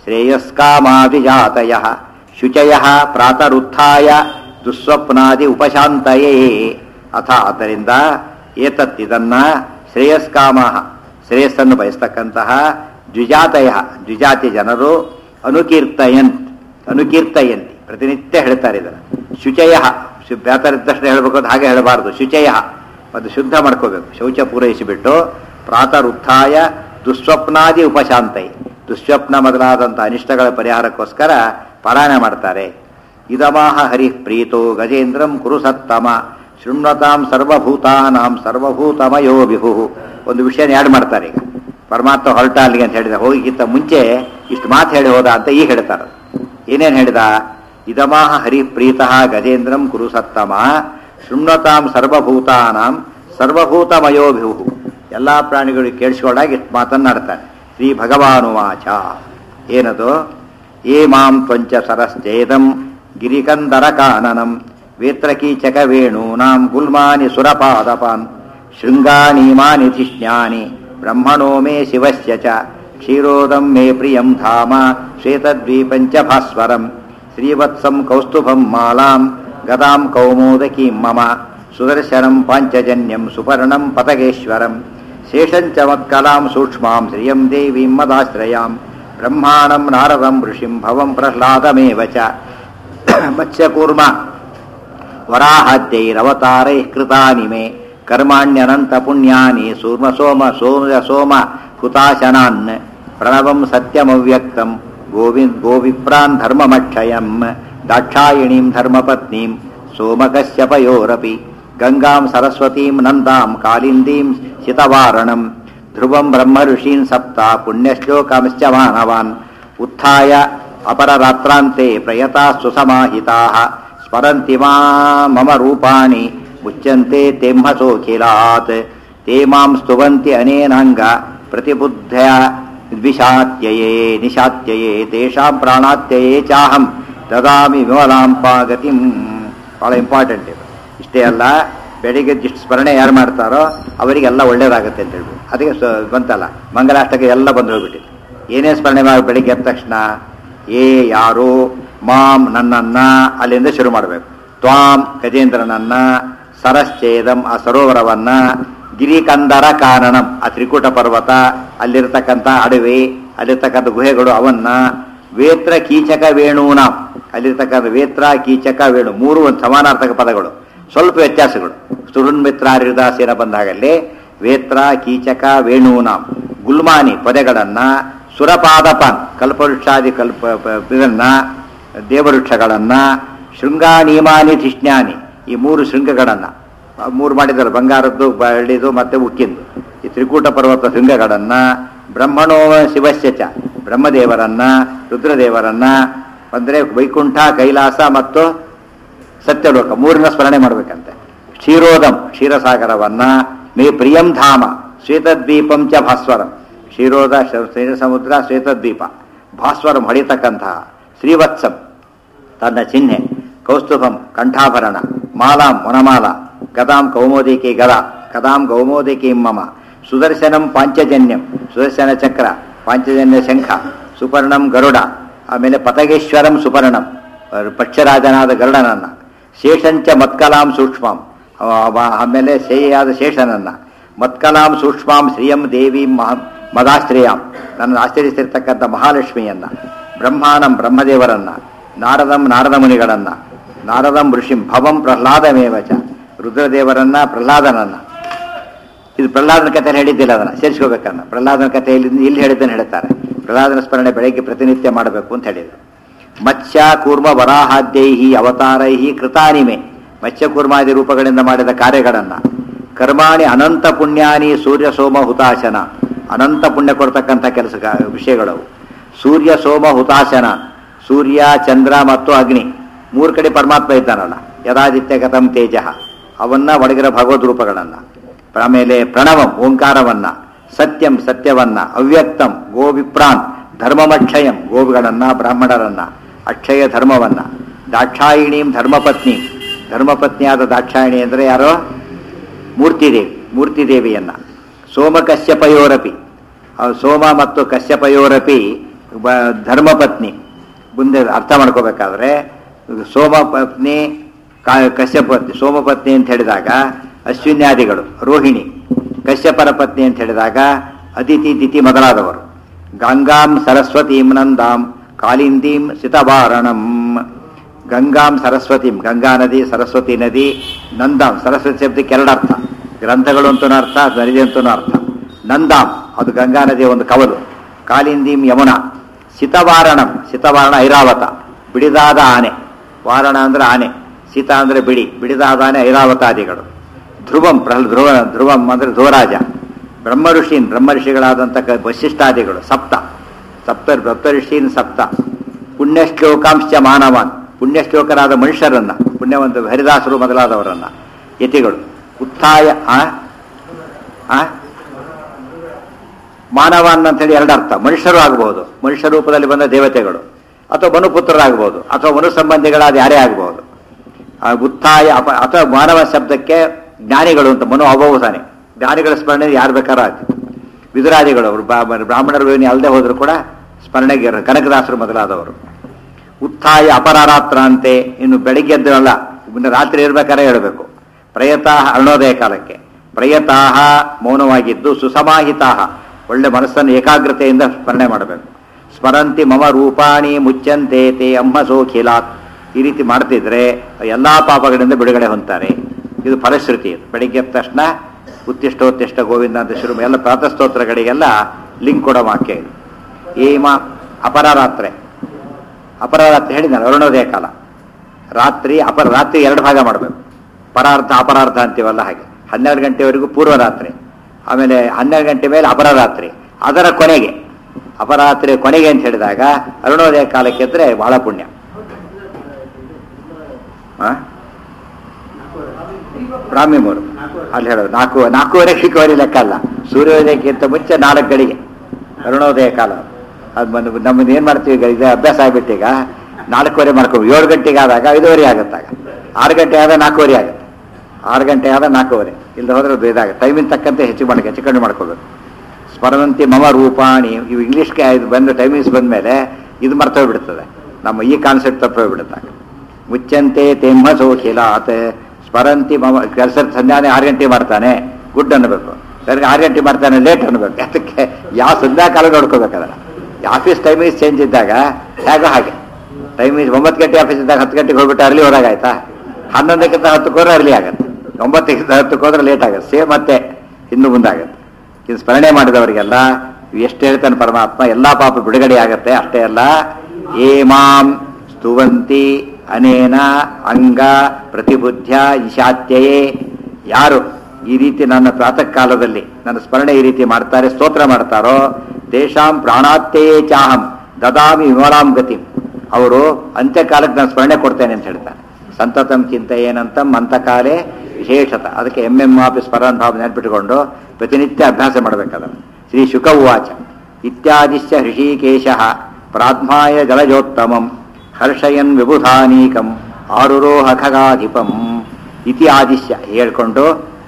ಶ್ರೇಯಸ್ಕಾಮಾಭಿಜಾತಯ ಶುಚಯ ಪ್ರಾತರುತ್ಥಾಯ ದುಸ್ವಪ್ನಾದಿ ಉಪಶಾಂತಯೇ ಅಥ ಆದ್ದರಿಂದ ಏತತ್ ಇದನ್ನ ಶ್ರೇಯಸ್ಕಾಮ ಶ್ರೇಯಸ್ಸನ್ನು ಬಯಸ್ತಕ್ಕಂತಹ ದ್ವಿಜಾತಯ ದ್ವಿಜಾತಿ ಜನರು ಅನುಕೀರ್ತಯಂತ್ ಅನುಕೀರ್ತಯಂತಿ ಪ್ರತಿನಿತ್ಯ ಹೇಳ್ತಾರೆ ಇದನ್ನು ಶುಚಯ ಬ್ಯಾತರಿದ್ದ ತಕ್ಷಣ ಹೇಳಬೇಕು ಅಂತ ಹಾಗೆ ಹೇಳಬಾರದು ಶುಚಯ ಅದು ಶುದ್ಧ ಮಾಡ್ಕೋಬೇಕು ಶೌಚ ಪೂರೈಸಿಬಿಟ್ಟು ಪ್ರಾತರುತ್ಥಾಯ ದುಸ್ವಪ್ನಾದಿ ಉಪಶಾಂತೈ ದುಸ್ವಪ್ನ ಮೊದಲಾದಂಥ ಅನಿಷ್ಟಗಳ ಪರಿಹಾರಕ್ಕೋಸ್ಕರ ಪಾರಾಯಣ ಮಾಡ್ತಾರೆ ಇದಮಾಹ ಹರಿ ಪ್ರೀತೋ ಗಜೇಂದ್ರಂ ಕುರು ಸತ್ತಮ ಶೃಣ್ವತಾಂ ಸರ್ವಭೂತಾನಾಂ ಸರ್ವಭೂತಮಯೋ ವಿಭು ಒಂದು ವಿಷಯನ ಯಾಡ್ ಮಾಡ್ತಾರೆ ಈಗ ಪರಮಾತ್ಮ ಹೊರಟ ಅಲ್ಲಿಗೆ ಅಂತ ಹೇಳಿದ ಹೋಗಿಕ್ಕಿಂತ ಮುಂಚೆ ಇಷ್ಟು ಮಾತು ಹೇಳಿ ಹೋದ ಅಂತ ಈಗ ಹೇಳ್ತಾರೆ ಏನೇನು ಹೇಳಿದ ಇದಮಾಹ ಹರಿ ಪ್ರೀತಃ ಗಜೇಂದ್ರಂ ಕುರು ಸತ್ತಮ ಶೃಣ್ವತಾಂ ಸರ್ವಭೂತಾನಾಂ ಸರ್ವಭೂತಮಯೋಭಿಹು ಎಲ್ಲ ಪ್ರಾಣಿಗಳು ಕೇಳಿಸ್ಕೊಂಡಾಗ ಇಷ್ಟು ಮಾತನ್ನಾಡ್ತಾನೆ ಶ್ರೀ ಭಗವಾನುವಾಚ ಏನದು ಏ ಮಾಂ ತ್ವಂಚ ಸರಶ್ಚೇದಂ ಗಿರಿಕಂದರ ಕಾನನಂ ವೇತ್ರಕೀಚಕ ವೇಣೂನಾಂ ಗುಲ್ಮಾನಿ ಸುರಪಾದಪಾನ್ ಶೃಂಗಾನೀಮಾನಿ ಧಿಷ್ಣ್ಯಾನಿ ಬ್ರಹ್ಮಣೋ ಮೇ ಶಿವಸ್ಯ ಚ ಕ್ಷೀರೋದಂ ಮೇ ಪ್ರಿಯಂ ಧಾಮ ಶ್ವೇತದ್ವೀಪಂಚ ಭಾಸ್ವರಂ ಶ್ರೀವತ್ಸಂ ಕೌಸ್ತುಭಂ ಮಾಲಾಂ ಗದಾಂ ಕೌಮೋದಕೀಂ ಮಮ ಸುದರ್ಶನಂ ಪಾಂಚಜನ್ಯಂ ಸುಪರ್ಣಂ ಪತಗೇಶ್ವರಂ ಶೇಷಂಚ ಮತ್ಕಲಾಂ ಸೂಕ್ಷ್ಮಾಂ ಶ್ರಿಯಂ ದೇವೀಂ ಮದಾಶ್ರಯಾಂ ಬ್ರಹ್ಮಾಣಂ ನಾರದಂ ಋಷಿಂ ಭವಂ ಪ್ರಹ್ಲಾದಮೇವ ಚ ಮತ್ಸ್ಯಕೂರ್ಮ ವರಾಹಾದ್ಯೈರವತಾರೈಃ ಕೃತಾನಿ ಮೇ ಕರ್ಮಾಣ್ಯನಂತ ಪುಣ್ಯಾನಿ ಸೂರ್ಮ ಸೋಮ ಸೋಮ ಸೋಮ ಹುತಾಶನಾನ್ ಪ್ರಣವಂ ಸತ್ಯಮವ್ಯಕ್ತಂ ಗೋವಿಂದ್ ಗೋವಿಪ್ರಾನ್ ಧರ್ಮಮಕ್ಷಯಂ ದಾಕ್ಷಾಯಿಣೀಂ ಧರ್ಮಪತ್ನೀಂ ಸೋಮಕಶ್ಯಪಯೋರಪಿ ಗಂಗಾಂ ಸರಸ್ವತೀಂ ನಂದಾಂ ಕಾಲಿಂದೀಂ ಶಿತವಾರಣಂ ಧ್ರುವಂ ಬ್ರಹ್ಮ ಋಷೀನ್ ಸಪ್ತ ಪುಣ್ಯಶ್ಲೋಕಂಶ್ಚ ಮಾನವಾನ್ ಉತ್ಥಾಯ ಅಪರರಾತ್ರಾಂತೆ ಪ್ರಯತಾ ಸುಸಮಾಹಿತಾಃ ಸ್ಮರಂತಿ ಮಾ ಮಮ ರೂಪಾಣಿ ಮುಚ್ಯಂತೆ ತೆಂಹಸೋಖಿಲಾತ್ ತೇ ಮಾಂ ಸ್ತುವಂತಿ ಅನೇನಾಂಗ ಪ್ರತಿಬುದ್ಧಯ ದ್ವಿಷಾತ್ಯಯೇ ನಿಶಾತ್ಯಯೇ ತೇಷಾಂ ಪ್ರಾಣಾತ್ಯಯೇ ಚಾಹಂ ದದಾಮಿ ವಿಮಲಾಂ ಪಾಗತಿಂ ಭಾಳ ಇಂಪಾರ್ಟೆಂಟ್ ಇದು ಇಷ್ಟೇ ಅಲ್ಲ ಬೆಳಿಗ್ಗೆ ಇಷ್ಟು ಸ್ಮರಣೆ ಯಾರು ಮಾಡ್ತಾರೋ ಅವರಿಗೆಲ್ಲ ಒಳ್ಳೇದಾಗುತ್ತೆ ಅಂತ ಹೇಳ್ಬೋದು ಅದಕ್ಕೆ ಸ- ಬಂತಲ್ಲ ಮಂಗಲಾಷ್ಟಕ ಎಲ್ಲ ಬಂದು ಹೋಗ್ಬಿಟ್ಟಿದೆ ಏನೇ ಸ್ಮರಣೆ ಮಾಡಿ ಬೆಳಿಗ್ಗೆ ಎದ್ದ ತಕ್ಷಣ ಏ ಯಾರು ಮಾಂ ನನ್ನನ್ನ ಅಲ್ಲಿಂದ ಶುರು ಮಾಡಬೇಕು ತ್ವಾಂ ಗಜೇಂದ್ರನನ್ನ ಸರಶ್ಚೇದಂ ಆ ಸರೋವರವನ್ನ ಗಿರಿಕಂದರ ಕಾರಣಂ ಆ ತ್ರಿಕೂಟ ಪರ್ವತ ಅಲ್ಲಿರ್ತಕ್ಕಂಥ ಅಡವಿ ಅಲ್ಲಿರ್ತಕ್ಕಂಥ ಗುಹೆಗಳು ಅವನ್ನ ವೇತ್ರ ಕೀಚಕ ವೇಣೂನ ಅಲ್ಲಿರ್ತಕ್ಕಂಥ ವೇತ್ರ ಕೀಚಕ ವೇಣು ಮೂರು ಒಂದು ಸಮಾನಾರ್ಥಕ ಪದಗಳು ಸ್ವಲ್ಪ ವ್ಯತ್ಯಾಸಗಳು ಸುರುಣ್ ಮಿತ್ರ ಹರಿದಾಸೇನ ಬಂದಾಗಲ್ಲಿ ವೇತ್ರ ಕೀಚಕ ವೇಣೂನಾಂ ಗುಲ್ಮಾನಿ ಪದಗಳನ್ನ ಸುರಪಾದಪಾನ್ ಕಲ್ಪವೃಕ್ಷಾದಿ ಕಲ್ಪ ಪ- ಇದನ್ನ ದೇವವೃಕ್ಷಗಳನ್ನ ಶೃಂಗಾನೀಮಾನಿ ಧಿಷ್ಣ್ಯಾನಿ ಈ ಮೂರು ಶೃಂಗಗಳನ್ನ ಆ ಮೂರು ಮಾಡಿದ್ದಾರೆ ಬಂಗಾರದ್ದು ಬೆಳ್ಳಿದು ಮತ್ತೆ ಉಕ್ಕಿಂದು ಈ ತ್ರಿಕೂಟ ಪರ್ವತ ಶೃಂಗಗಳನ್ನ ಬ್ರಹ್ಮಣೋ ಶಿವಸ್ಯ ಚ ಬ್ರಹ್ಮದೇವರನ್ನ ರುದ್ರದೇವರನ್ನ ಅಂದ್ರೆ ವೈಕುಂಠ ಕೈಲಾಸ ಮತ್ತು ಸತ್ಯಲೋಕ ಮೂರನ್ನ ಸ್ಮರಣೆ ಮಾಡಬೇಕಂತೆ ಕ್ಷೀರೋದಂ ಕ್ಷೀರಸಾಗರವನ್ನ ಮೇ ಪ್ರಿಯಂ ಧಾಮ ಶ್ವೇತದ್ವೀಪಂ ಚ ಭಾಸ್ವರಂ ಕ್ಷೀರೋದ ಶ- ಶ್ವೇತ ಸಮುದ್ರ ಶ್ವೇತದ್ವೀಪ ಭಾಸ್ವರಂ ಹೊಡಿತಕ್ಕಂತಹ ಶ್ರೀವತ್ಸಂ ತನ್ನ ಚಿಹ್ನೆ ಕೌಸ್ತುಭಂ ಕಂಠಾಭರಣ ಮಾಲಾಂ ವನಮಾಲ ಗದಾಂ ಕೌಮೋದಿಕಿ ಗದ ಕದಾಂ ಕೌಮೋದಿಕಿ ಮಮ ಸುದರ್ಶನಂ ಪಾಂಚಜನ್ಯಂ ಸುದರ್ಶನ ಚಕ್ರ ಪಾಂಚಜನ್ಯ ಶಂಖ ಸುಪರ್ಣಂ ಗರುಡ ಆಮೇಲೆ ಪತಗೇಶ್ವರಂ ಸುಪರ್ಣಂ ಅಹ್ ಪಕ್ಷರಾಜನಾದ ಗರುಡನನ್ನ ಶೇಷಂಚ ಮತ್ಕಲಾಂ ಸೂಕ್ಷ್ಮಂ ಅವ- ಅವ- ಆಮೇಲೆ ಶೇಯಾದ ಶೇಷನನ್ನ ಮತ್ಕಲಾಂ ಸೂಕ್ಷ್ಮಾಂ ಶ್ರಿಯಂ ದೇವೀಂ ಮಹ ಮದಾಶ್ರಯಾಂ ನನ್ನ ಆಶ್ರಯಿಸಿರ್ತಕ್ಕಂಥ ಮಹಾಲಕ್ಷ್ಮಿಯನ್ನ ಬ್ರಹ್ಮಾಣಂ ಬ್ರಹ್ಮದೇವರನ್ನ ನಾರದಂ ನಾರದ ಮುನಿಗಳನ್ನ ನಾರದಂ ಋಷಿಂ ಭವಂ ಪ್ರಹ್ಲಾದಮೇವ ಚ ರುದ್ರದೇವರನ್ನ ಪ್ರಹ್ಲಾದನನ್ನ ಇದು ಪ್ರಹ್ಲಾದನ ಕಥೆ ಹೇಳಿದ್ದಿಲ್ಲ ಅದನ್ನ ಸೇರಿಸ್ಕೋಬೇಕನ್ನ ಪ್ರಹ್ಲಾದನ ಕಥೆಯಲ್ಲಿ ಇಲ್ಲಿ ಹೇಳಿದ್ದನ್ನು ಹೇಳ್ತಾರೆ ಪ್ರಹ್ಲಾದನ ಸ್ಮರಣೆ ಬೆಳಗ್ಗೆ ಪ್ರತಿನಿತ್ಯ ಮಾಡಬೇಕು ಅಂತ ಹೇಳಿದರು ಮತ್ಸ್ಯ ಕೂರ್ಮ ವರಾಹಾದ್ಯೈಹಿ ಅವತಾರೈಹಿ ಕೃತಾನಿಮೆ ಮತ್ಸ್ಯ ಕೂರ್ಮಾದಿ ರೂಪಗಳಿಂದ ಮಾಡಿದ ಕಾರ್ಯಗಳನ್ನ ಕರ್ಮಾಣಿ ಅನಂತ ಪುಣ್ಯಾನಿ ಸೂರ್ಯ ಸೋಮ ಹುತಾಶನ ಅನಂತ ಪುಣ್ಯ ಕೊಡ್ತಕ್ಕಂಥ ಕೆಲಸ ವಿಷಯಗಳವು ಸೂರ್ಯ ಸೋಮ ಹುತಾಶನ ಸೂರ್ಯ ಚಂದ್ರ ಮತ್ತು ಅಗ್ನಿ ಮೂರು ಕಡೆ ಪರಮಾತ್ಮ ಇದ್ದಾನಲ್ಲ ಯದಾದಿತ್ಯ ಗತಂ ತೇಜ ಅವನ್ನ ಒಳಗಿರೋ ಭಗವದ್ ರೂಪಗಳನ್ನ ಆಮೇಲೆ ಪ್ರಣವಂ ಓಂಕಾರವನ್ನ ಸತ್ಯಂ ಸತ್ಯವನ್ನ ಅವ್ಯಕ್ತಂ ಗೋವಿಪ್ರಾನ್ ಧರ್ಮಮಕ್ಷಯಂ ಗೋವುಗಳನ್ನ ಬ್ರಾಹ್ಮಣರನ್ನ ಅಕ್ಷಯ ಧರ್ಮವನ್ನ ದಾಕ್ಷಾಯಿಣೀಂ ಧರ್ಮಪತ್ನಿ ಧರ್ಮಪತ್ನಿಯಾದ ದಾಕ್ಷಾಯಿಣಿ ಅಂದರೆ ಯಾರೋ ಮೂರ್ತಿದೇವಿ ಮೂರ್ತಿದೇವಿಯನ್ನ ಸೋಮ ಕಶ್ಯಪಯೋರಪಿ ಆ ಸೋಮ ಮತ್ತು ಕಶ್ಯಪಯೋರಪಿ ಬ- ಧರ್ಮಪತ್ನಿ ಮುಂದೆ ಅರ್ಥ ಮಾಡ್ಕೋಬೇಕಾದ್ರೆ ಸೋಮ ಪತ್ನಿ ಕಾ- ಕಶ್ಯಪತ್ನಿ ಸೋಮಪತ್ನಿ ಅಂತ ಹೇಳಿದಾಗ ಅಶ್ವಿನ್ಯಾದಿಗಳು ರೋಹಿಣಿ ಕಶ್ಯಪರ ಪತ್ನಿ ಅಂತ ಹೇಳಿದಾಗ ಅದಿತಿ ದಿತಿ ಮೊದಲಾದವರು ಗಂಗಾಂ ಸರಸ್ವತೀಂ ನಂದಾಂ ಕಾಲಿಂದೀಂ ಸಿತಭಾರಣಂ ಗಂಗಾಂ ಸರಸ್ವತಿಂ ಗಂಗಾ ನದಿ ಸರಸ್ವತಿ ನದಿ ನಂದಾಂ ಸರಸ್ವತಿ ಶಬ್ದಕ್ಕೆ ಎರಡು ಅರ್ಥ ಗ್ರಂಥಗಳು ಅಂತೂ ಅರ್ಥ ನದಿ ಅಂತೂ ಅರ್ಥ ನಂದಾಂ ಅದು ಗಂಗಾ ನದಿಯ ಒಂದು ಕವಲು ಕಾಲಿಂದೀಂ ಯಮುನಾ ಸಿತವಾರಣಂ ಸಿತವಾರಣ ಐರಾವತ ಬಿಡಿದಾದ ಆನೆ ವಾರಣ ಅಂದ್ರೆ ಆನೆ ಸಿತ ಅಂದ್ರೆ ಬಿಡಿ ಬಿಡಿದಾದ ಆನೆ ಐರಾವತಾದಿಗಳು ಧ್ರುವಂ ಪ್ರಹ್ಲ ಧ್ರುವ ಧ್ರುವಂ ಅಂದ್ರೆ ಧ್ರುವರಾಜ ಬ್ರಹ್ಮ ಋಷೀನ್ ಬ್ರಹ್ಮ ಋಷಿಗಳಾದಂಥ ಕ- ವಶಿಷ್ಠಾದಿಗಳು ಸಪ್ತ ಸಪ್ತ ಸಪ್ತ ಋಷೀನ್ ಸಪ್ತ ಪುಣ್ಯಶ್ಲೋಕಾಂಶ ಮಾನವಾನ್ ಪುಣ್ಯಶ್ಲೋಕರಾದ ಮನುಷ್ಯರನ್ನ ಪುಣ್ಯವಂತ ಹರಿದಾಸರು ಮೊದಲಾದವರನ್ನ ಯತಿಗಳು ಉತ್ಥಾಯ ಆ ಆ? ಮಾನವಾನ್ ಅಂತೇಳಿ ಎರಡು ಅರ್ಥ ಮನುಷ್ಯರು ಆಗಬಹುದು ಮನುಷ್ಯ ರೂಪದಲ್ಲಿ ಬಂದ ದೇವತೆಗಳು ಅಥವಾ ಮನುಪುತ್ರರಾಗಬಹುದು ಅಥವಾ ಮನು ಸಂಬಂಧಿಗಳಾದ ಯಾರೇ ಆಗಬಹುದು ಆ ಉತ್ಥಾಯ ಅಪ ಅಥವಾ ಮಾನವ ಶಬ್ದಕ್ಕೆ ಜ್ಞಾನಿಗಳು ಅಂತ ಮನು ಅಬಹುತಾನೆ ಜ್ಞಾನಿಗಳ ಸ್ಮರಣೆ ಯಾರು ಬೇಕಾದ್ರೂ ಆಗ್ತಿತ್ತು ವಿದುರಾದಿಗಳು ಅವರು ಬ್ರಾಹ್ಮಣರು ಏನು ಅಲ್ಲದೆ ಹೋದ್ರು ಕೂಡ ಸ್ಮರಣೆಗೆ ಇರೋ- ಕನಕದಾಸರು ಮೊದಲಾದವರು ಉತ್ಥಾಯ ಅಪರಾರಾತ್ರ ಅಂತೆ ಇನ್ನು ಬೆಳಿಗ್ಗೆ ಎದ್ದಲ್ಲ ಇನ್ನು ರಾತ್ರಿ ಇರ್ಬೇಕಾದ್ರೆ ಹೇಳಬೇಕು ಪ್ರಯತಾಹ ಅರುಣೋದಯ ಕಾಲಕ್ಕೆ ಪ್ರಯತಾಹ ಮೌನವಾಗಿದ್ದು ಸುಸಮಾಹಿತಾಹ ಒಳ್ಳೆ ಮನಸ್ಸನ್ನು ಏಕಾಗ್ರತೆಯಿಂದ ಸ್ಮರಣೆ ಮಾಡಬೇಕು ಸ್ಮರಂತಿ ಮಮ ರೂಪಾಣಿ ಮುಚ್ಚಂತೆ ತೇ ಅಮ್ಮ ಸೋಖಿಲಾತ್ ಈ ರೀತಿ ಮಾಡ್ತಿದ್ರೆ ಎಲ್ಲಾ ಪಾಪಗಳಿಂದ ಬಿಡುಗಡೆ ಹೊಂತಾರೆ ಇದು ಫಲಶ್ರುತಿ ಇದು ಬೆಳಿಗ್ಗೆ ಎದ್ದ ತಕ್ಷಣ ಉತ್ತಿಷ್ಟೋತ್ತಿಷ್ಟ ಗೋವಿಂದ ಅಂತ ಶುರು ಎಲ್ಲ ಪ್ರಾತಸ್ತೋತ್ರಗಳಿಗೆಲ್ಲ ಲಿಂಕ್ ಕೊಡೋ ವಾಕ್ಯ ಇದು ಏಮ ಅಪರಾರಾತ್ರೆ ಅಪರಾರಾತ್ರಿ ಹೇಳಿದ್ದಾನೆ ಅರುಣೋದಯ ಕಾಲ ರಾತ್ರಿ ಅಪರ ರಾತ್ರಿ ಎರಡು ಭಾಗ ಮಾಡಬೇಕು ಪರಾರ್ಧ ಅಪರಾರ್ಧ ಅಂತೀವಲ್ಲ ಹಾಗೆ ಹನ್ನೆರಡು ಗಂಟೆವರೆಗೂ ಪೂರ್ವರಾತ್ರಿ ಆಮೇಲೆ ಹನ್ನೆರಡು ಗಂಟೆ ಮೇಲೆ ಅಪರರಾತ್ರಿ ಅದರ ಕೊನೆಗೆ ಅಪರಾತ್ರಿ ಕೊನೆಗೆ ಅಂತ ಹೇಳಿದಾಗ ಅರುಣೋದಯ ಕಾಲಕ್ಕೆ ಎದ್ರೆ ಬಹಳ ಪುಣ್ಯ ಆ? ಬ್ರಾಹ್ಮಿ ಮೂರು ಅಲ್ಲಿ ಹೇಳೋದು ನಾಲ್ಕು ನಾಲ್ಕೂವರೆ ಚಿಕ್ಕವರೆ ಲೆಕ್ಕ ಅಲ್ಲ ಸೂರ್ಯೋದಯಕ್ಕಿಂತ ಮುಂಚೆ ನಾಲ್ಕು ಗಡಿಗೆ ಅರುಣೋದಯ ಕಾಲ ಅದು ಬಂದು ನಮ್ಮದು ಏನು ಮಾಡ್ತೀವಿ ಈಗ ಇದು ಅಭ್ಯಾಸ ಆಗ್ಬಿಟ್ಟು ಈಗ ನಾಲ್ಕೂವರೆ ಮಾಡ್ಕೊ ಏಳು ಗಂಟೆಗೆ ಆದಾಗ ಐದೂವರೆ ಆಗುತ್ತಾಗ ಆರು ಗಂಟೆ ಆದ ನಾಲ್ಕೂವರೆ ಆಗುತ್ತೆ ಆರು ಗಂಟೆ ಆದ ನಾಲ್ಕೂವರೆ ಇಲ್ಲದೆ ಹೋದ್ರೆ ಅದು ಇದಾಗ ಟೈಮಿನ ತಕ್ಕಂತೆ ಹೆಚ್ಚು ಮಾಡಿ ಹೆಚ್ಚು ಕಡಿಮೆ ಮಾಡ್ಕೋಬೇಕು ಸ್ಮರಣಂತಿ ಮಮ ರೂಪಾಣಿ ಇವು ಇಂಗ್ಲೀಷ್ಗೆ ಇದು ಬಂದು ಟೈಮಿಂಗ್ಸ್ ಬಂದ ಮೇಲೆ ಇದು ಮರ್ತೋಗ್ಬಿಡ್ತದೆ ನಮ್ಮ ಈ ಕಾನ್ಸೆಪ್ಟ್ ತಪ್ಪೋಗ್ಬಿಡುತ್ತೆ ಮುಚ್ಚಂತೆ ತೆಮ್ಮ ಸೋಖಿಲಾತ್ ಸ್ಮರಂತಿ ಮಮ ಕೆಲಸ ಸಂಧ್ಯಾನೆ ಆರು ಗಂಟೆ ಮಾಡ್ತಾನೆ ಗುಡ್ ಅನ್ನಬೇಕು ಸರಿ ಆರು ಗಂಟೆ ಮಾಡ್ತಾನೆ ಲೇಟ್ ಅನ್ನಬೇಕು ಅದಕ್ಕೆ ಯಾವ ಸಂಧ್ಯಾ ಕಾಲ ನೋಡ್ಕೋಬೇಕಲ್ಲ ಆಫೀಸ್ ಟೈಮಿಂಗ್ಸ್ ಚೇಂಜ್ ಇದ್ದಾಗ ಹೇಗೋ ಹಾಗೆ ಟೈಮಿಂಗ್ಸ್ ಒಂಬತ್ತು ಗಂಟೆ ಆಫೀಸ್ ಇದ್ದಾಗ ಹತ್ತು ಗಂಟೆಗೆ ಹೋಗ್ಬಿಟ್ಟು ಅರ್ಲಿ ಹೋದಾಗಾಯ್ತಾ ಹನ್ನೊಂದಕ್ಕಿಂತ ಹತ್ತಕ್ಕೆ ಹೋದ್ರೆ ಅರ್ಲಿ ಆಗುತ್ತೆ ಒಂಬತ್ತಕ್ಕಿಂತ ಹತ್ತಕ್ಕೆ ಹೋದ್ರೆ ಲೇಟ್ ಆಗುತ್ತೆ ಸೇಮ್ ಮತ್ತೆ ಇನ್ನು ಮುಂದಾಗುತ್ತೆ ಇದು ಸ್ಮರಣೆ ಮಾಡಿದವರಿಗೆಲ್ಲ ಎಷ್ಟು ಹೇಳ್ತಾನೆ ಪರಮಾತ್ಮ ಎಲ್ಲಾ ಪಾಪ ಬಿಡುಗಡೆ ಆಗತ್ತೆ ಅಷ್ಟೇ ಅಲ್ಲ ಏಮಾಂ ಸ್ತುವಂತಿ ಅನೇನ ಅಂಗ ಪ್ರತಿಬುದ್ಧ್ಯ ಇಶಾತ್ಯಯೇ ಯಾರು ಈ ರೀತಿ ನನ್ನ ಪ್ರಾತಃ ಕಾಲದಲ್ಲಿ ನನ್ನ ಸ್ಮರಣೆ ಈ ರೀತಿ ಮಾಡ್ತಾರೆ ಸ್ತೋತ್ರ ಮಾಡ್ತಾರೋ ತೇಷಾಂ ಪ್ರಾಣಾತ್ಯಯೇ ಚಾಹಂ ದದಾಮಿ ವಿಮಲಾಂ ಗತಿ ಅವರು ಅಂತ್ಯಕಾಲಕ್ಕೆ ನಾನು ಸ್ಮರಣೆ ಕೊಡ್ತೇನೆ ಅಂತ ಹೇಳ್ತಾರೆ ಸಂತತಂ ಚಿಂತೆ ಏನಂತಂ ಅಂತಕಾಲೇ ವಿಶೇಷತ ಅದಕ್ಕೆ ಎಂ ಎಂ ಆಪಿ ಸ್ಮರಣ ಭಾವ ನೆನ್ಪಿಟ್ಟುಕೊಂಡು ಪ್ರತಿನಿತ್ಯ ಅಭ್ಯಾಸ ಮಾಡಬೇಕಾದ್ರೆ ಶ್ರೀ ಶುಕ ಉವಾಚ ಇತ್ಯಾದಿಶ್ಚ ಹೃಷಿಕೇಶ ಪ್ರಾತ್ಮಾಯ ಜಲಜೋತ್ತಮಂ ಹರ್ಷಯನ್ ವಿಬುಧಾನೀಕಂ ಆರುರೋಹ ಖಗಾಧಿಪಂ ಇತಿ ಆದಿಶ್ಯ ಹೇಳ್ಕೊಂಡು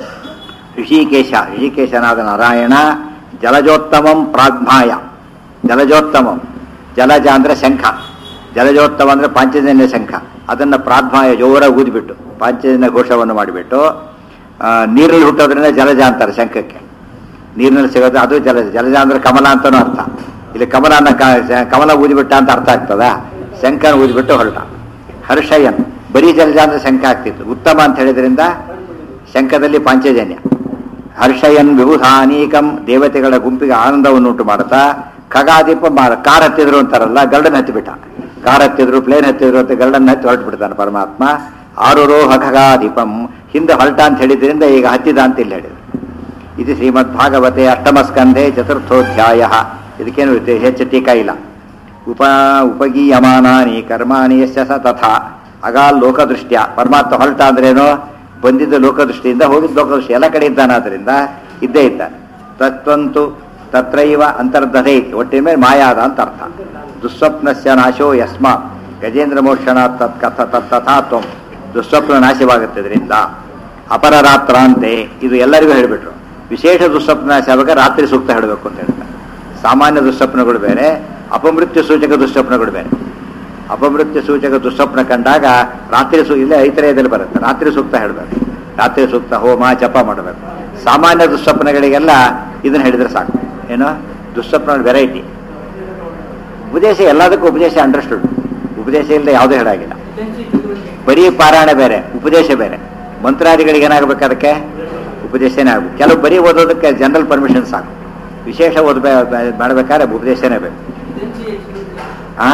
ಋಷಿಕೇಶ ಋಷಿಕೇಶನಾದ ನಾರಾಯಣ ಜಲಜೋತ್ತಮಂ ಪ್ರಾಜ್ಞಾಯ ಜಲಜೋತ್ತಮಂ ಜಲಜ ಅಂದ್ರೆ ಶಂಖ ಜಲಜೋತ್ತಮ ಅಂದ್ರೆ ಪಾಂಚಜನ್ಯ ಶಂಖ ಅದನ್ನ ಪ್ರಾಜ್ಞಾಯ ಜೋರ ಊದಿಬಿಟ್ಟು ಪಾಂಚಜನ್ಯ ಘೋಷವನ್ನು ಮಾಡಿಬಿಟ್ಟು ಆ, ನೀರಲ್ಲಿ ಹುಟ್ಟೋದ್ರಿಂದ ಜಲಜ ಅಂತಾರೆ ಶಂಖಕ್ಕೆ ನೀರಿನಲ್ಲಿ ಸಿಗೋದು ಅದು ಜಲಜ ಜಲಜ ಅಂದ್ರೆ ಕಮಲ ಅಂತಾನೂ ಅರ್ಥ ಇಲ್ಲಿ ಕಮಲ ಅನ್ನ ಕ- ಕಮಲ ಊದಿಬಿಟ್ಟ ಅಂತ ಅರ್ಥ ಆಗ್ತದ ಶಂಖನ ಊದಿಬಿಟ್ಟು ಹೊರಟ ಹರ್ಷಯನ್ ಬರೀ ಜಲಜ ಅಂದ್ರೆ ಶಂಖ ಆಗ್ತಿತ್ತು ಉತ್ತಮ ಅಂತ ಹೇಳಿದ್ರಿಂದ ಶಂಖದಲ್ಲಿ ಪಾಂಚಜನ್ಯ ಹರ್ಷಯನ್ ವಿಭುಧಾನೀಕಂ ದೇವತೆಗಳ ಗುಂಪಿಗೆ ಆನಂದವನ್ನು ಉಂಟು ಮಾಡುತ್ತಾ ಖಗಾದೀಪ ಮಾಡ ಕಾರ್ ಹತ್ತಿದ್ರು ಅಂತಾರಲ್ಲ ಗರುಡನ್ ಹತ್ತಿಬಿಟ್ಟ ಕಾರ್ ಹತ್ತಿದ್ರು ಪ್ಲೇನ್ ಹತ್ತಿದ್ರು ಅಂತ ಗರುಡನ್ ಹತ್ತಿ ಹೊರಟು ಬಿಡ್ತಾನೆ ಪರಮಾತ್ಮ ಆರುರೋಹ ಖಗಾದೀಪಂ ಹಿಂದೆ ಹೊರಟ ಅಂತ ಹೇಳಿದ್ರಿಂದ ಈಗ ಹತ್ತಿದ ಅಂತ ಇಲ್ಲಿ ಹೇಳಿದ್ರು ಇದು ಶ್ರೀಮದ್ ಭಾಗವತೆ ಅಷ್ಟಮ ಸ್ಕಂಧೆ ಚತುರ್ಥೋಧ್ಯಾಯ ಇದಕ್ಕೇನು ವಿಶೇಷ ಹೆಚ್ಚು ಟೀಕಾ ಇಲ್ಲ ಉಪ ಉಪಗೀಯಮಾನಾನಿ ಕರ್ಮಾಣಿ ಯಸ್ಯ ಸ ತಥಾ ಅಗಾಲ್ ಲೋಕದೃಷ್ಟ್ಯ ಪರಮಾತ್ಮ ಹೊರಟ ಅಂದ್ರೇನು ಬಂದಿದ್ದ ಲೋಕದೃಷ್ಟಿಯಿಂದ ಹೋಗಿದ್ದ ಲೋಕದೃಷ್ಟಿ ಎಲ್ಲ ಕಡೆ ಇದ್ದಾನಾದ್ರಿಂದ ಇದ್ದೇ ಇದ್ದಾನೆ ತತ್ವಂತು ತತ್ರೈವ ಅಂತರ್ಧತೆ ಇತ್ತು ಒಟ್ಟಿನ ಮೇಲೆ ಮಾಯಾದ ಅಂತ ಅರ್ಥ ದುಸ್ವಪ್ನಸ್ಯ ನಾಶೋ ಯಸ್ಮಾತ್ ಗಜೇಂದ್ರ ಮೋಕ್ಷಣ ತತ್ ಕಥ ತತ್ ತಥಾ ತ್ವಂ ದುಸ್ವಪ್ನ ನಾಶವಾಗುತ್ತೆ ಇದರಿಂದ ಅಪರರಾತ್ರಾಂತೆ ಇದು ಎಲ್ಲರಿಗೂ ಹೇಳಿಬಿಟ್ರು ವಿಶೇಷ ದುಸ್ವಪ್ನ ನಾಶ ಆವಾಗ ರಾತ್ರಿ ಸೂಕ್ತ ಹೇಳಬೇಕು ಅಂತ ಹೇಳ್ತಾರೆ ಸಾಮಾನ್ಯ ದುಸ್ವಪ್ನಗಳು ಬೇರೆ ಅಪಮೃತ್ಯು ಸೂಚಕ ದುಸ್ವಪ್ನಗಳು ಬೇರೆ ಅಪಮೃತ್ಯು ಸೂಚಕ ದುಸ್ವಪ್ನ ಕಂಡಾಗ ರಾತ್ರಿ ಸೂ ಇಲ್ಲೇ ಐತರೇಯದಲ್ಲಿ ಬರುತ್ತೆ ರಾತ್ರಿ ಸೂಕ್ತ ಹೇಳಬೇಕು ರಾತ್ರಿ ಸೂಕ್ತ ಹೋಮ ಜಪ ಮಾಡಬೇಕು ಸಾಮಾನ್ಯ ದುಸ್ವಪ್ನಗಳಿಗೆಲ್ಲ ಇದನ್ನ ಹೇಳಿದ್ರೆ ಸಾಕು ಏನು ದುಸ್ವಪ್ನ ವೆರೈಟಿ ಉಪದೇಶ ಎಲ್ಲದಕ್ಕೂ ಉಪದೇಶ ಅಂಡರ್ಸ್ಟುಡ್ ಉಪದೇಶ ಇಲ್ಲದೆ ಯಾವುದೂ ಹೇಳಾಗಿಲ್ಲ ಬರೀ ಪಾರಾಯಣ ಬೇರೆ ಉಪದೇಶ ಬೇರೆ ಮಂತ್ರಾದಿಗಳಿಗೆ ಏನಾಗಬೇಕು ಅದಕ್ಕೆ ಉಪದೇಶನೇ ಆಗಬೇಕು ಕೆಲವು ಬರೀ ಓದೋದಕ್ಕೆ ಜನರಲ್ ಪರ್ಮಿಷನ್ ಸಾಕು ವಿಶೇಷ ಓದ್ಬೇ ಮಾಡಬೇಕಾದ್ರೆ ಉಪದೇಶನೇ ಬೇಕು ಆ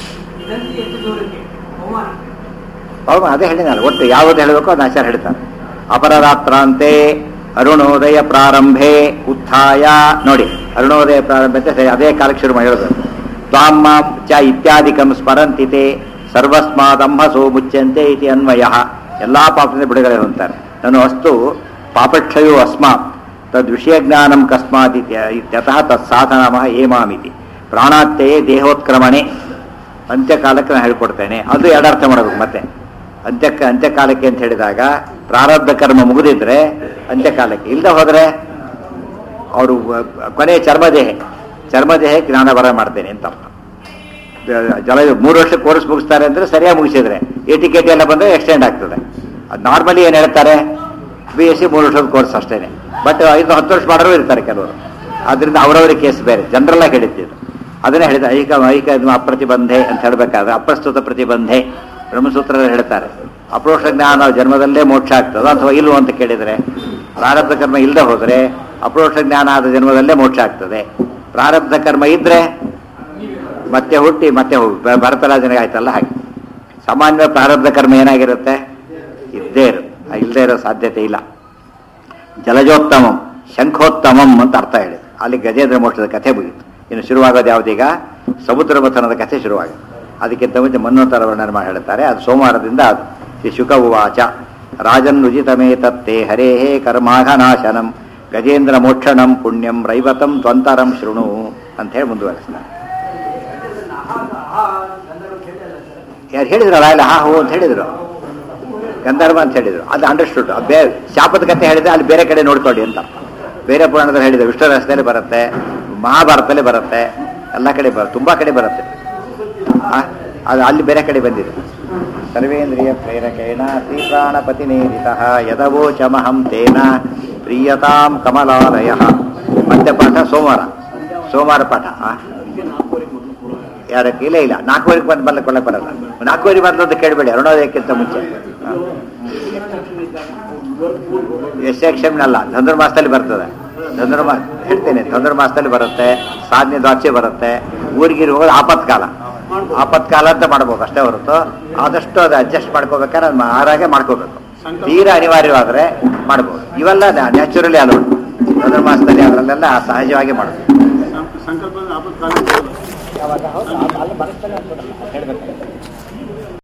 ಹೌದು ಅದೇ ಹೇಳಿದ್ನಲ್ಲ ಒಟ್ಟು ಯಾವುದು ಹೇಳಬೇಕು ಅದನ್ನ ಆಚಾರ ಹೇಳ್ತಾರೆ ಅಪರರಾತ್ರಾಂತೆ ಅರುಣೋದಯ ಪ್ರಾರಂಭೆ ಉತ್ಥಾಯ ನೋಡಿ ಅರುಣೋದಯ ಪ್ರಾರಂಭ ಅಂತ ಸರಿ ಅದೇ ಕಾಲಕ್ಕೆ ಶುರು ಮಾಡಿ ಹೇಳೋದು ತ್ವಾಂ ಮಾಂ ಚ ಇತ್ಯಾದಿಕಂ ಸ್ಮರಂತಿತೆ ಸರ್ವಸ್ಮಾದಂಹಸೋ ಮುಚ್ಚಂತೆ ಇತಿ ಅನ್ವಯ ಎಲ್ಲಾ ಪಾಪದಿಂದ ಬಿಡುಗಡೆ ಹೊಂತಾರೆ ನಾನು ವಸ್ತು ಪಾಪಕ್ಷಯೋ ಅಸ್ಮಾತ್ ತದ್ ವಿಷಯ ಜ್ಞಾನಂ ಕಸ್ಮಾತ್ ಇತ್ಯ- ಇತ್ಯತಃ ತತ್ ಸಾಧನಮಃ ಏಮಾಮಿತಿ ಪ್ರಾಣಾತ್ಯಯೇ ದೇಹೋತ್ಕ್ರಮಣೆ ಅಂತ್ಯಕಾಲಕ್ಕೆ ನಾನು ಹೇಳ್ಕೊಡ್ತೇನೆ ಅದು ಎರಡರ್ಥ ಮಾಡಬೇಕು ಮತ್ತೆ ಅಂತ್ಯಕ್ಕೆ ಅಂತ್ಯಕಾಲಕ್ಕೆ ಅಂತ ಹೇಳಿದಾಗ ಪ್ರಾರಬ್ಧ ಕರ್ಮ ಮುಗಿದಿದ್ರೆ ಅಂತ್ಯಕಾಲಕ್ಕೆ ಇಲ್ಲದೆ ಹೋದರೆ ಅವರು ಕೊನೆಯ ಚರ್ಮದೇಹ ಚರ್ಮದೇಹ ಜ್ಞಾನ ಬರ ಮಾಡ್ತೇನೆ ಅಂತ ಅರ್ಥ. ಜಲ ಮೂರು ವರ್ಷ ಕೋರ್ಸ್ ಮುಗಿಸ್ತಾರೆ ಅಂದ್ರೆ ಸರಿಯಾಗಿ ಮುಗಿಸಿದ್ರೆ ಎ ಟಿಕೆಟ್ ಎಲ್ಲ ಬಂದರೆ ಎಕ್ಸ್ಟೆಂಡ್ ಆಗ್ತದೆ ಅದು ನಾರ್ಮಲಿ ಏನು ಹೇಳ್ತಾರೆ ಬಿ ಎಸ್ ಸಿ ಮೂರು ವರ್ಷದ ಕೋರ್ಸ್ ಅಷ್ಟೇನೆ ಬಟ್ ಐದು ಹತ್ತು ವರ್ಷ ಮಾಡೋರು ಇರ್ತಾರೆ ಕೆಲವರು ಆದ್ರಿಂದ ಅವರವರ ಕೇಸ್ ಬೇರೆ ಜನರಲ್ ಆಗಿ ಹೇಳಿದ್ದಿದ್ದು ಅದನ್ನೇ ಹೇಳಿದ ಐಕ ಐಕ ಇದು ಅಪ್ರತಿಬಂಧೆ ಅಂತ ಹೇಳಬೇಕಾದ್ರೆ ಅಪ್ರಸ್ತುತ ಪ್ರತಿಬಂಧೆ ಬ್ರಹ್ಮಸೂತ್ರದಲ್ಲಿ ಹೇಳ್ತಾರೆ ಅಪ್ರೋಷ ಜ್ಞಾನ ಜನ್ಮದಲ್ಲೇ ಮೋಕ್ಷ ಆಗ್ತದ ಅಥವಾ ಇಲ್ವೋ ಅಂತ ಕೇಳಿದರೆ ಪ್ರಾರಬ್ಧ ಕರ್ಮ ಇಲ್ಲದೆ ಹೋದರೆ ಅಪ್ರೋಷ ಜ್ಞಾನ ಆದ ಜನ್ಮದಲ್ಲೇ ಮೋಕ್ಷ ಆಗ್ತದೆ ಪ್ರಾರಬ್ಧ ಕರ್ಮ ಇದ್ರೆ ಮತ್ತೆ ಹುಟ್ಟಿ ಮತ್ತೆ ಹೋಗಿ ಭ- ಭರತರಾಜನಿಗೆ ಆಯ್ತಲ್ಲ ಹಾಗೆ ಸಾಮಾನ್ಯ ಪ್ರಾರಬ್ಧ ಕರ್ಮ ಏನಾಗಿರುತ್ತೆ ಇದ್ದೇ ಇರು ಇಲ್ಲದೆ ಇರೋ ಸಾಧ್ಯತೆ ಇಲ್ಲ ಜಲಜೋತ್ತಮಂ ಶಂಖೋತ್ತಮಂ ಅಂತ ಅರ್ಥ ಹೇಳಿ ಅಲ್ಲಿ ಗಜೇಂದ್ರ ಮೋಕ್ಷದ ಕಥೆ ಮುಗಿತು ಇನ್ನು ಶುರುವಾಗೋದು ಯಾವುದೀಗ ಸಮುದ್ರ ಮಥನದ ಕಥೆ ಶುರುವಾಗುತ್ತೆ ಅದಕ್ಕಿಂತ ಮುಂಚೆ ಮನ್ವಂತರ ವರ್ಣನೆ ಮಾಡಿ ಹೇಳ್ತಾರೆ ಅದು ಸೋಮವಾರದಿಂದ ಅದು ಶ್ರೀ ಶುಕ ಉವಾಚ ರಾಜನ್ ನುಜಿತಮೇ ತತ್ತೇ ಹರೇ ಕರ್ಮಾಘನಾಶನಂ ಗಜೇಂದ್ರ ಮೋಕ್ಷಣಂ ಪುಣ್ಯಂ ರೈವತಂ ತ್ವಂತರಂ ಶೃಣು ಅಂತ ಹೇಳಿ ಮುಂದುವರೆಸ್ತಾರೆ ಯಾರು ಹೇಳಿದ್ರಲ್ಲ ಅಲ್ಲಿ ಹಾ ಹೋ ಅಂತ ಹೇಳಿದ್ರು ಗಂಧರ್ವ ಅಂತ ಹೇಳಿದ್ರು ಅದು ಅಂಡರ್ಸ್ಟುಡ್ ಬೇರೆ ಶಾಪದ ಕಥೆ ಹೇಳಿದ್ರೆ ಅಲ್ಲಿ ಬೇರೆ ಕಡೆ ನೋಡ್ಕೊಳ್ಳಿ ಅಂತ ಬೇರೆ ಪುರಾಣದಲ್ಲಿ ಹೇಳಿದ್ರು ವಿಷ್ಣು ರಹಸ್ಯದಲ್ಲಿ ಬರುತ್ತೆ ಮಹಾಭಾರತದಲ್ಲಿ ಬರುತ್ತೆ ಎಲ್ಲ ಕಡೆ ಬರ ತುಂಬಾ ಕಡೆ ಬರುತ್ತೆ ಆ, ಅದು ಅಲ್ಲಿ ಬೇರೆ ಕಡೆ ಬಂದಿದೆ ಸರ್ವೇಂದ್ರಿಯ ಪ್ರೇರಕೇಣ ಶ್ರೀಪ್ರಾಣಪತಿ ನೇರಿತ ಯದವೋಚಮಹಂ ತೇನ ಪ್ರಿಯತಾಂ ಕಮಲಾಲಯ ಮತ್ತೆ ಪಾಠ ಸೋಮವಾರ ಸೋಮವಾರ ಪಾಠ ಆ? ಯಾರಕ್ಕೆ ಇಲ್ಲ ಇಲ್ಲ ನಾಲ್ಕುವರೆಗೆ ಬಂದು ಬರ್ಲಿಕ್ಕೆ ಕೊಡಕ್ಕೆ ಬರಲ್ಲ ನಾಲ್ಕುವರೆ ಬಂದು ಅಂತ ಕೇಳಬೇಡಿ ಅರುಣೋದಯಕ್ಕಿಂತ ಮುಂಚೆ ಯಶಕ್ಷಮ್ನಲ್ಲ ಧನುರ್ಮಾಸದಲ್ಲಿ ಬರ್ತದೆ ಧನುರ್ಮಾಸ ಹೇಳ್ತೇನೆ ಧನುರ್ಮಾಸದಲ್ಲಿ ಬರುತ್ತೆ ಸಾಧನೆ ದ್ವಾಕ್ಷೆ ಬರುತ್ತೆ ಊರಿಗೆ ಹೋಗೋದು ಆಪತ್ಕಾಲ ಆಪತ್ಕಾಲ ಅಂತ ಮಾಡ್ಬೋದು ಅಷ್ಟೇ ಹೊರತು ಆದಷ್ಟು ಅದು ಅಡ್ಜಸ್ಟ್ ಮಾಡ್ಕೋಬೇಕಾದ್ರೆ ಅದು ಆರಾಗೆ ಮಾಡ್ಕೋಬೇಕು ತೀರಾ ಅನಿವಾರ್ಯವಾದರೆ ಮಾಡ್ಬೋದು ಇವೆಲ್ಲ ನ್ಯಾಚುರಲಿ ಅಲೋಡ್ ಧನುರ್ಮಾಸದಲ್ಲಿ ಅದರಲ್ಲೆಲ್ಲ ಸಹಜವಾಗಿ ಮಾಡೋದು ಸಂಕಲ್ಪದ ಆಪತ್ಕಾಲ ಯಾವಾಗ ಹೌದು ಅಲ್ಲಿ ಬರುತ್ತಲ್ಲ ಹೇಳ್ಬೇಕು